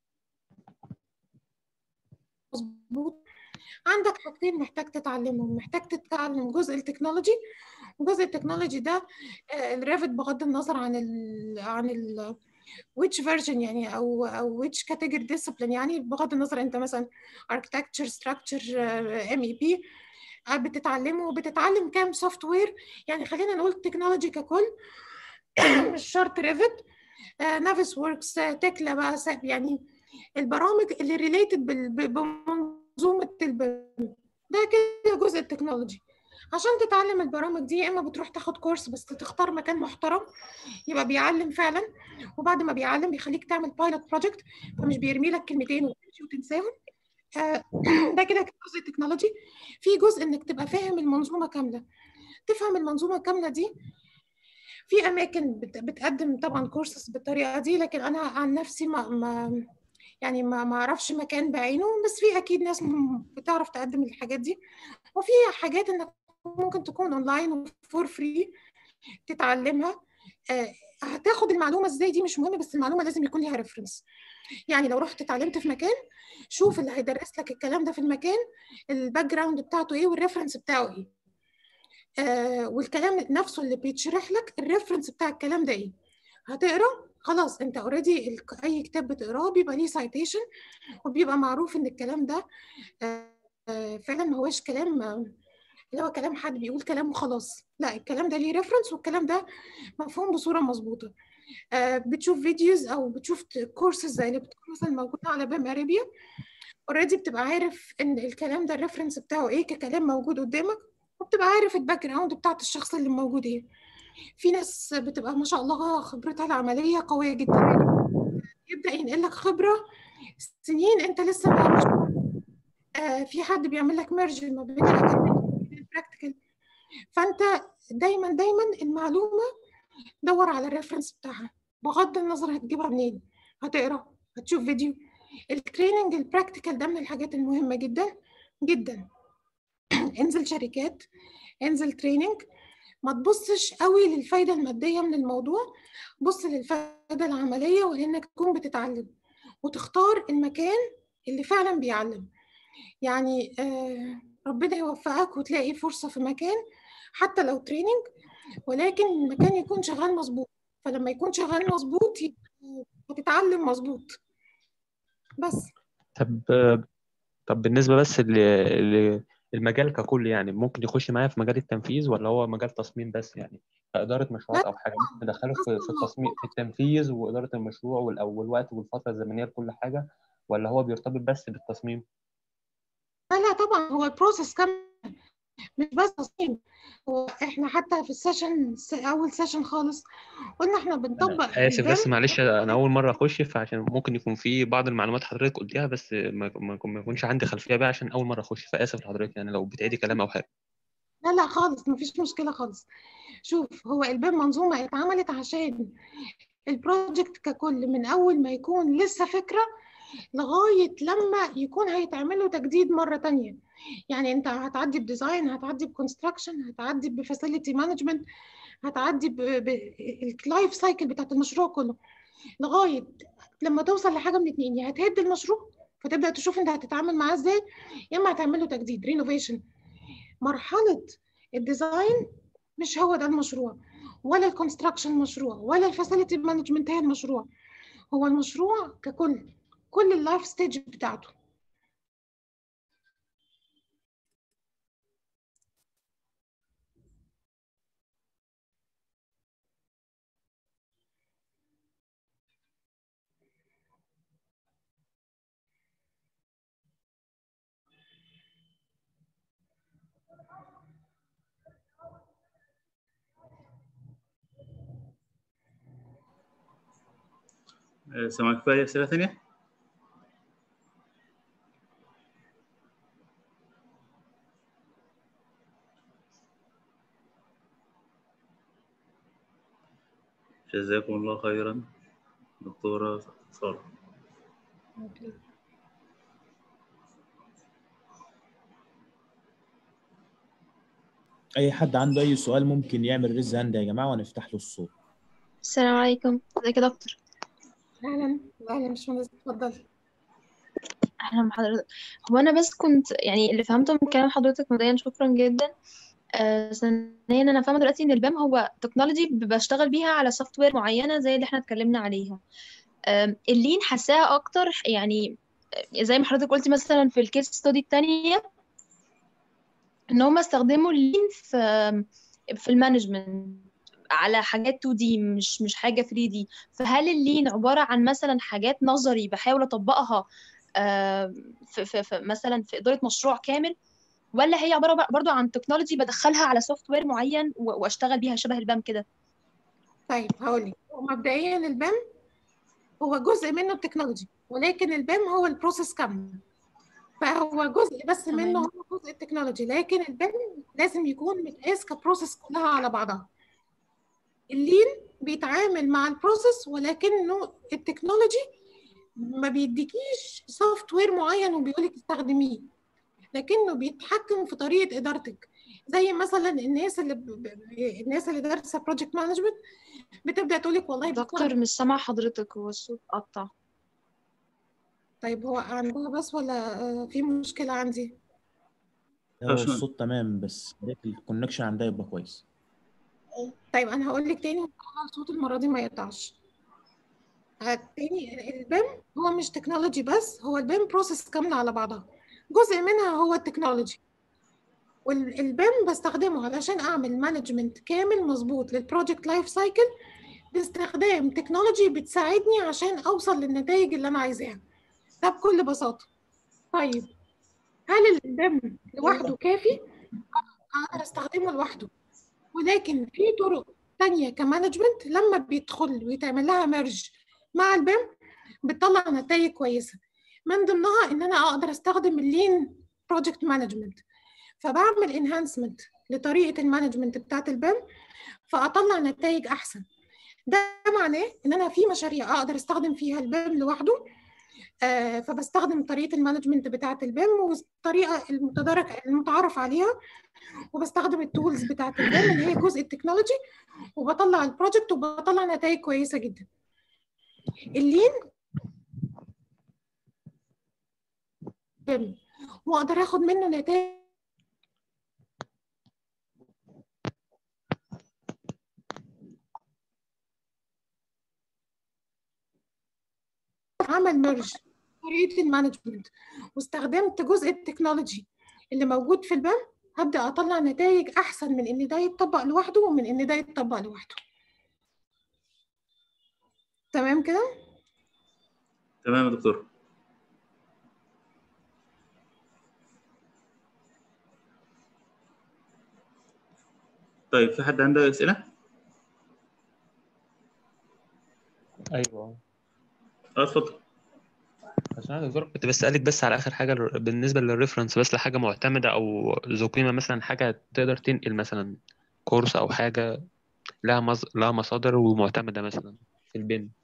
مظبوط عندك حاجتين محتاج تتعلمهم محتاج تتعلم جزء التكنولوجي وجزء التكنولوجي ده آه الريفت بغض النظر عن ال عن ال which version يعني او او which category discipline يعني بغض النظر انت مثلا architecture structure ام اي بي بتتعلمه وبتتعلم كام سوفت وير يعني خلينا نقول تكنولوجي ككل مش شرط ريفت نافس وركس تكلا بقى يعني البرامج اللي ريليتد بمنظومه البيم ده كده جزء التكنولوجي عشان تتعلم البرامج دي يا اما بتروح تاخد كورس بس تختار مكان محترم يبقى بيعلم فعلا وبعد ما بيعلم بيخليك تعمل بايلوت بروجكت فمش بيرمي لك كلمتين وتمشي وتنساهم آه ده كده جزء التكنولوجي في جزء انك تبقى فاهم المنظومه كامله تفهم المنظومه كامله دي في اماكن بتقدم طبعا كورسز بالطريقه دي لكن انا عن نفسي ما, ما يعني ما ما اعرفش مكان بعينه بس في اكيد ناس بتعرف تقدم الحاجات دي وفي حاجات انك ممكن تكون اونلاين فور فري تتعلمها آه هتاخد المعلومه ازاي دي مش مهم بس المعلومه لازم يكون ليها ريفرنس يعني لو رحت اتعلمت في مكان شوف اللي هيدرس لك الكلام ده في المكان الباك جراوند بتاعته ايه والريفرنس بتاعه ايه آه والكلام نفسه اللي بيتشرح لك الريفرنس بتاع الكلام ده ايه هتقرا خلاص انت اوريدي اي كتاب بتقراه بيبقى ليه سايتيشن وبيبقى معروف ان الكلام ده آه آه فعلا ما هوش كلام اللي هو كلام حد بيقول كلام وخلاص لا الكلام ده ليه ريفرنس والكلام ده مفهوم بصوره مظبوطه آه بتشوف فيديوز او بتشوف كورسز زي اللي بتكون مثلا موجوده على بام ارابيا اوريدي بتبقى عارف ان الكلام ده الريفرنس بتاعه ايه ككلام موجود قدامك وبتبقى عارف الباك جراوند بتاعت الشخص اللي موجود ايه في ناس بتبقى ما شاء الله خبرتها العمليه قويه جدا يبدا ينقل لك خبره سنين انت لسه ما آه في حد بيعمل لك ميرج ما بين البراكتيكال فانت دايما دايما المعلومه دور على الريفرنس بتاعها بغض النظر هتجيبها منين هتقرا هتشوف فيديو التريننج البراكتيكال ده من الحاجات المهمه جدا جدا انزل شركات انزل تريننج ما تبصش قوي للفايده الماديه من الموضوع بص للفايده العمليه ولانك تكون بتتعلم وتختار المكان اللي فعلا بيعلم يعني آه، ربنا يوفقك وتلاقي فرصة في مكان حتى لو تريننج ولكن المكان يكون شغال مظبوط فلما يكون شغال مظبوط يبقى هتتعلم مظبوط بس طب طب بالنسبة بس ل- للمجال ككل يعني ممكن يخش معايا في مجال التنفيذ ولا هو مجال تصميم بس يعني كإدارة مشروعات أو حاجة ممكن ندخله في في التصميم في التنفيذ وإدارة المشروع وال- أو والوقت والفترة الزمنية لكل حاجة ولا هو بيرتبط بس بالتصميم؟ لا لا طبعا هو البروسيس كامل مش بس تصميم هو احنا حتى في السيشن اول سيشن خالص قلنا احنا بنطبق آسف البيم بس معلش أنا أول مرة أخش فعشان ممكن يكون في بعض المعلومات حضرتك قلتيها بس ما ما ما يكونش عندي خلفية بيها عشان أول مرة أخش فآسف لحضرتك يعني لو بتعيدي كلام أو حاجة لا لا خالص مفيش مشكلة خالص شوف هو البيم منظومة اتعملت عشان البروجكت ككل من أول ما يكون لسه فكرة لغاية لما يكون هيتعمل له تجديد مرة تانية يعني انت هتعدي بديزاين هتعدي بكونستراكشن هتعدي بفاسيلتي مانجمنت هتعدي باللايف سايكل بتاعت المشروع كله لغاية لما توصل لحاجة من اتنين يا هتهد المشروع فتبدأ تشوف انت هتتعامل معاه ازاي يا اما هتعمل له تجديد رينوفيشن مرحلة الديزاين مش هو ده المشروع ولا الكونستراكشن مشروع ولا الفاسيلتي مانجمنت هي المشروع هو المشروع ككل كل اللايف ستيج بتاعته آه، سامعك في أي أسئلة ثانية؟ جزاكم الله خيرا دكتورة سارة اي حد عنده اي سؤال ممكن يعمل ريز هاند يا جماعه ونفتح له الصوت السلام عليكم ازيك يا دكتور اهلا اهلا مش مهندس اتفضل اهلا بحضرتك هو انا بس كنت يعني اللي فهمته من كلام حضرتك مبدئيا شكرا جدا آه ثانيا انا فاهمه دلوقتي ان البام هو تكنولوجي بشتغل بيها على سوفت وير معينه زي اللي احنا اتكلمنا عليها آه اللين حاساها اكتر يعني آه، زي ما حضرتك قلتي مثلا في الكيس ستودي التانية ان هم استخدموا اللين في في المانجمنت على حاجات 2 دي مش مش حاجه 3 دي فهل اللين عباره عن مثلا حاجات نظري بحاول اطبقها آه، في, في, في مثلا في اداره مشروع كامل ولا هي عباره برضو عن تكنولوجي بدخلها على سوفت وير معين و- واشتغل بيها شبه البام كده طيب هقول لك مبدئيا البام هو جزء منه التكنولوجي ولكن البام هو البروسيس كامل فهو جزء بس تمام. منه هو جزء التكنولوجي لكن البام لازم يكون متقاس كبروسيس كلها على بعضها اللين بيتعامل مع البروسيس ولكنه التكنولوجي ما بيديكيش سوفت وير معين وبيقولك استخدميه لكنه بيتحكم في طريقه ادارتك زي مثلا الناس اللي ب... ب- الناس اللي دارسه بروجكت مانجمنت بتبدا تقول لك والله دكتور بتستخدم- مش سامع حضرتك هو الصوت قطع طيب هو عندها بس ولا آه، في مشكله عندي هو عشان- الصوت تمام بس الكونكشن عندها يبقى كويس طيب انا هقول لك تاني وطبعاً الصوت المره دي ما يقطعش آه، تاني البيم هو مش تكنولوجي بس هو البيم بروسيس كامله على بعضها جزء منها هو التكنولوجي والبيم بستخدمه علشان اعمل مانجمنت كامل مظبوط للبروجكت لايف سايكل باستخدام تكنولوجي بتساعدني عشان اوصل للنتائج اللي انا عايزاها ده بكل بساطه طيب هل البيم لوحده كافي اقدر استخدمه لوحده ولكن في طرق تانية كمانجمنت لما بيدخل ويتعمل لها ميرج مع البيم بتطلع نتائج كويسة من ضمنها ان انا اقدر استخدم اللين بروجكت مانجمنت فبعمل انهانسمنت لطريقة المانجمنت بتاعت البيم فاطلع نتائج احسن ده معناه ان انا في مشاريع اقدر استخدم فيها البيم لوحده آه، فبستخدم طريقة المانجمنت بتاعت البيم والطريقة المتدرج المتعارف عليها وبستخدم التولز بتاعت البيم اللي هي جزء التكنولوجي وبطلع البروجكت وبطلع نتائج كويسه جدا اللين بيم واقدر اخد منه نتائج عمل ميرج طريقه المانجمنت واستخدمت جزء التكنولوجي اللي موجود في البام هبدا اطلع نتائج احسن من ان ده يتطبق لوحده ومن ان ده يتطبق لوحده تمام كده تمام يا دكتور طيب في حد عنده أسئلة؟ ايوه اه اتفضل عشان انا دكتور كنت بسألك بس على اخر حاجه الر- بالنسبه للريفرنس بس لحاجه معتمده او ذو قيمه مثلا حاجه تقدر تنقل مثلا كورس او حاجه لها مص... لها مصادر ومعتمده مثلا في البيم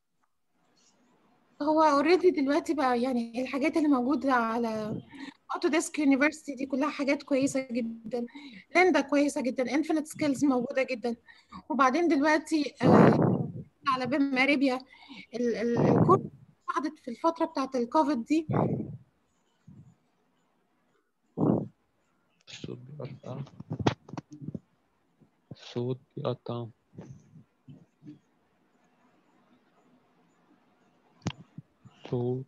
هو اوريدي دلوقتي بقى يعني الحاجات اللي موجودة على اوتوديسك يونيفرسيتي دي كلها حاجات كويسة جدا ليندا كويسة جدا انفينيت سكيلز موجودة جدا وبعدين دلوقتي آه، على بيم ماريبيا ال- ال- الكورس قعدت في الفترة بتاعت الكوفيد دي الصوت بيقطع الصوت بيقطع صوت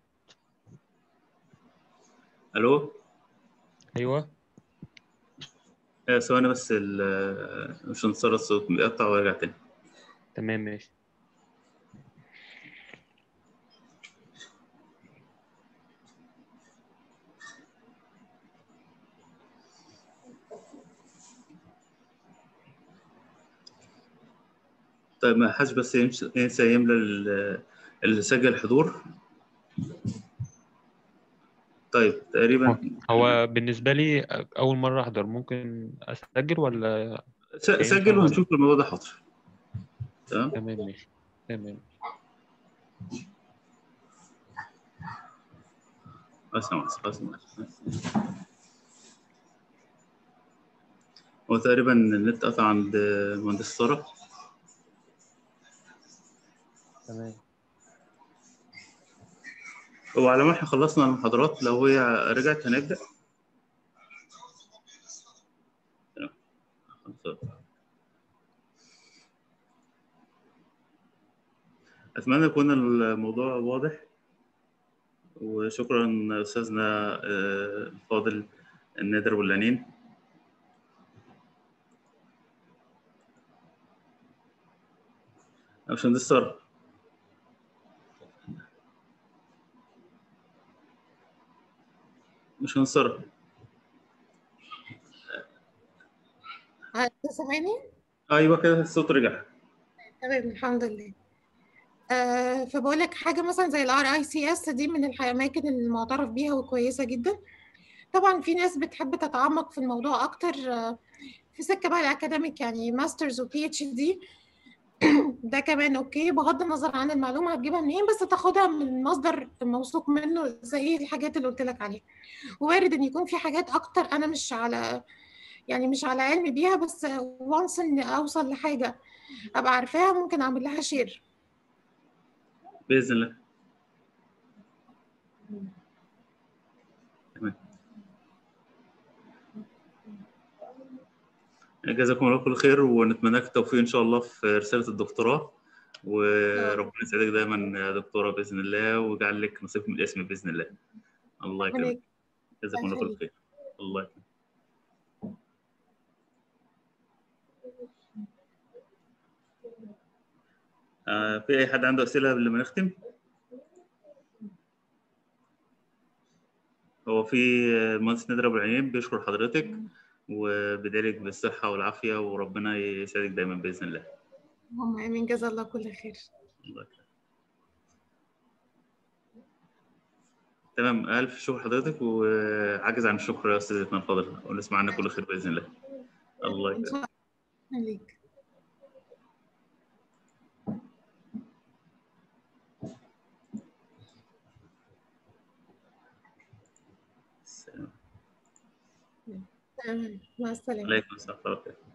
ألو ايوه آه، ثواني بس ال- مش هنصر الصوت بيقطع ويرجع تاني تمام ماشي طيب ما حدش بس يمشي- ينسى يملى ال- اللي سجل حضور طيب تقريبا هو بالنسبه لي اول مره احضر ممكن اسجل ولا س- سجل وهنشوف الموضوع ده حاضر تمام تمام ماشي تمام اسمع اسمع هو تقريبا النت قطع عند مهندس سارة تمام هو على ما احنا خلصنا المحاضرات لو هي رجعت هنبدأ تمام. خلاص. أتمنى يكون الموضوع واضح وشكرا أستاذنا آه، الفاضل النادر واللانين باشمهندس سارة باشمهندس سارة آه، سامعني؟ أيوه كده الصوت رجع تمام الحمد لله آه فبقول لك حاجه مثلا زي الار اي سي اس دي من الاماكن المعترف بيها وكويسه جدا طبعا في ناس بتحب تتعمق في الموضوع اكتر آه في سكه بقى الاكاديميك يعني ماسترز وبي اتش دي ده كمان اوكي بغض النظر عن المعلومه هتجيبها منين بس تاخدها من مصدر موثوق منه زي الحاجات اللي قلت لك عليها وارد ان يكون في حاجات اكتر انا مش على يعني مش على علم بيها بس وانس ان اوصل لحاجه ابقى عارفاها ممكن اعمل لها شير بإذن الله تمام جزاكم الله كل خير ونتمنى لك التوفيق إن شاء الله في رسالة الدكتوراه وربنا يسعدك دايما يا دكتورة بإذن الله ويجعل لك نصيب من الاسم بإذن الله الله يكرمك عليك. جزاكم الله كل خير الله يكرمك آه في أي حد عنده أسئلة قبل ما نختم؟ هو في المهندس نادر أبو العينين بيشكر حضرتك وبيدعيلك بالصحة والعافية وربنا يسعدك دايما بإذن الله اللهم امين جزا الله كل خير الله يكرمك. تمام ألف شكر حضرتك وعجز عن الشكر يا أستاذتنا الفاضل ونسمع عنك كل خير بإذن الله الله ان يكرمك شاء الله عليك السلام تمام مع السلامه عليكم السلام ورحمة الله وبركاته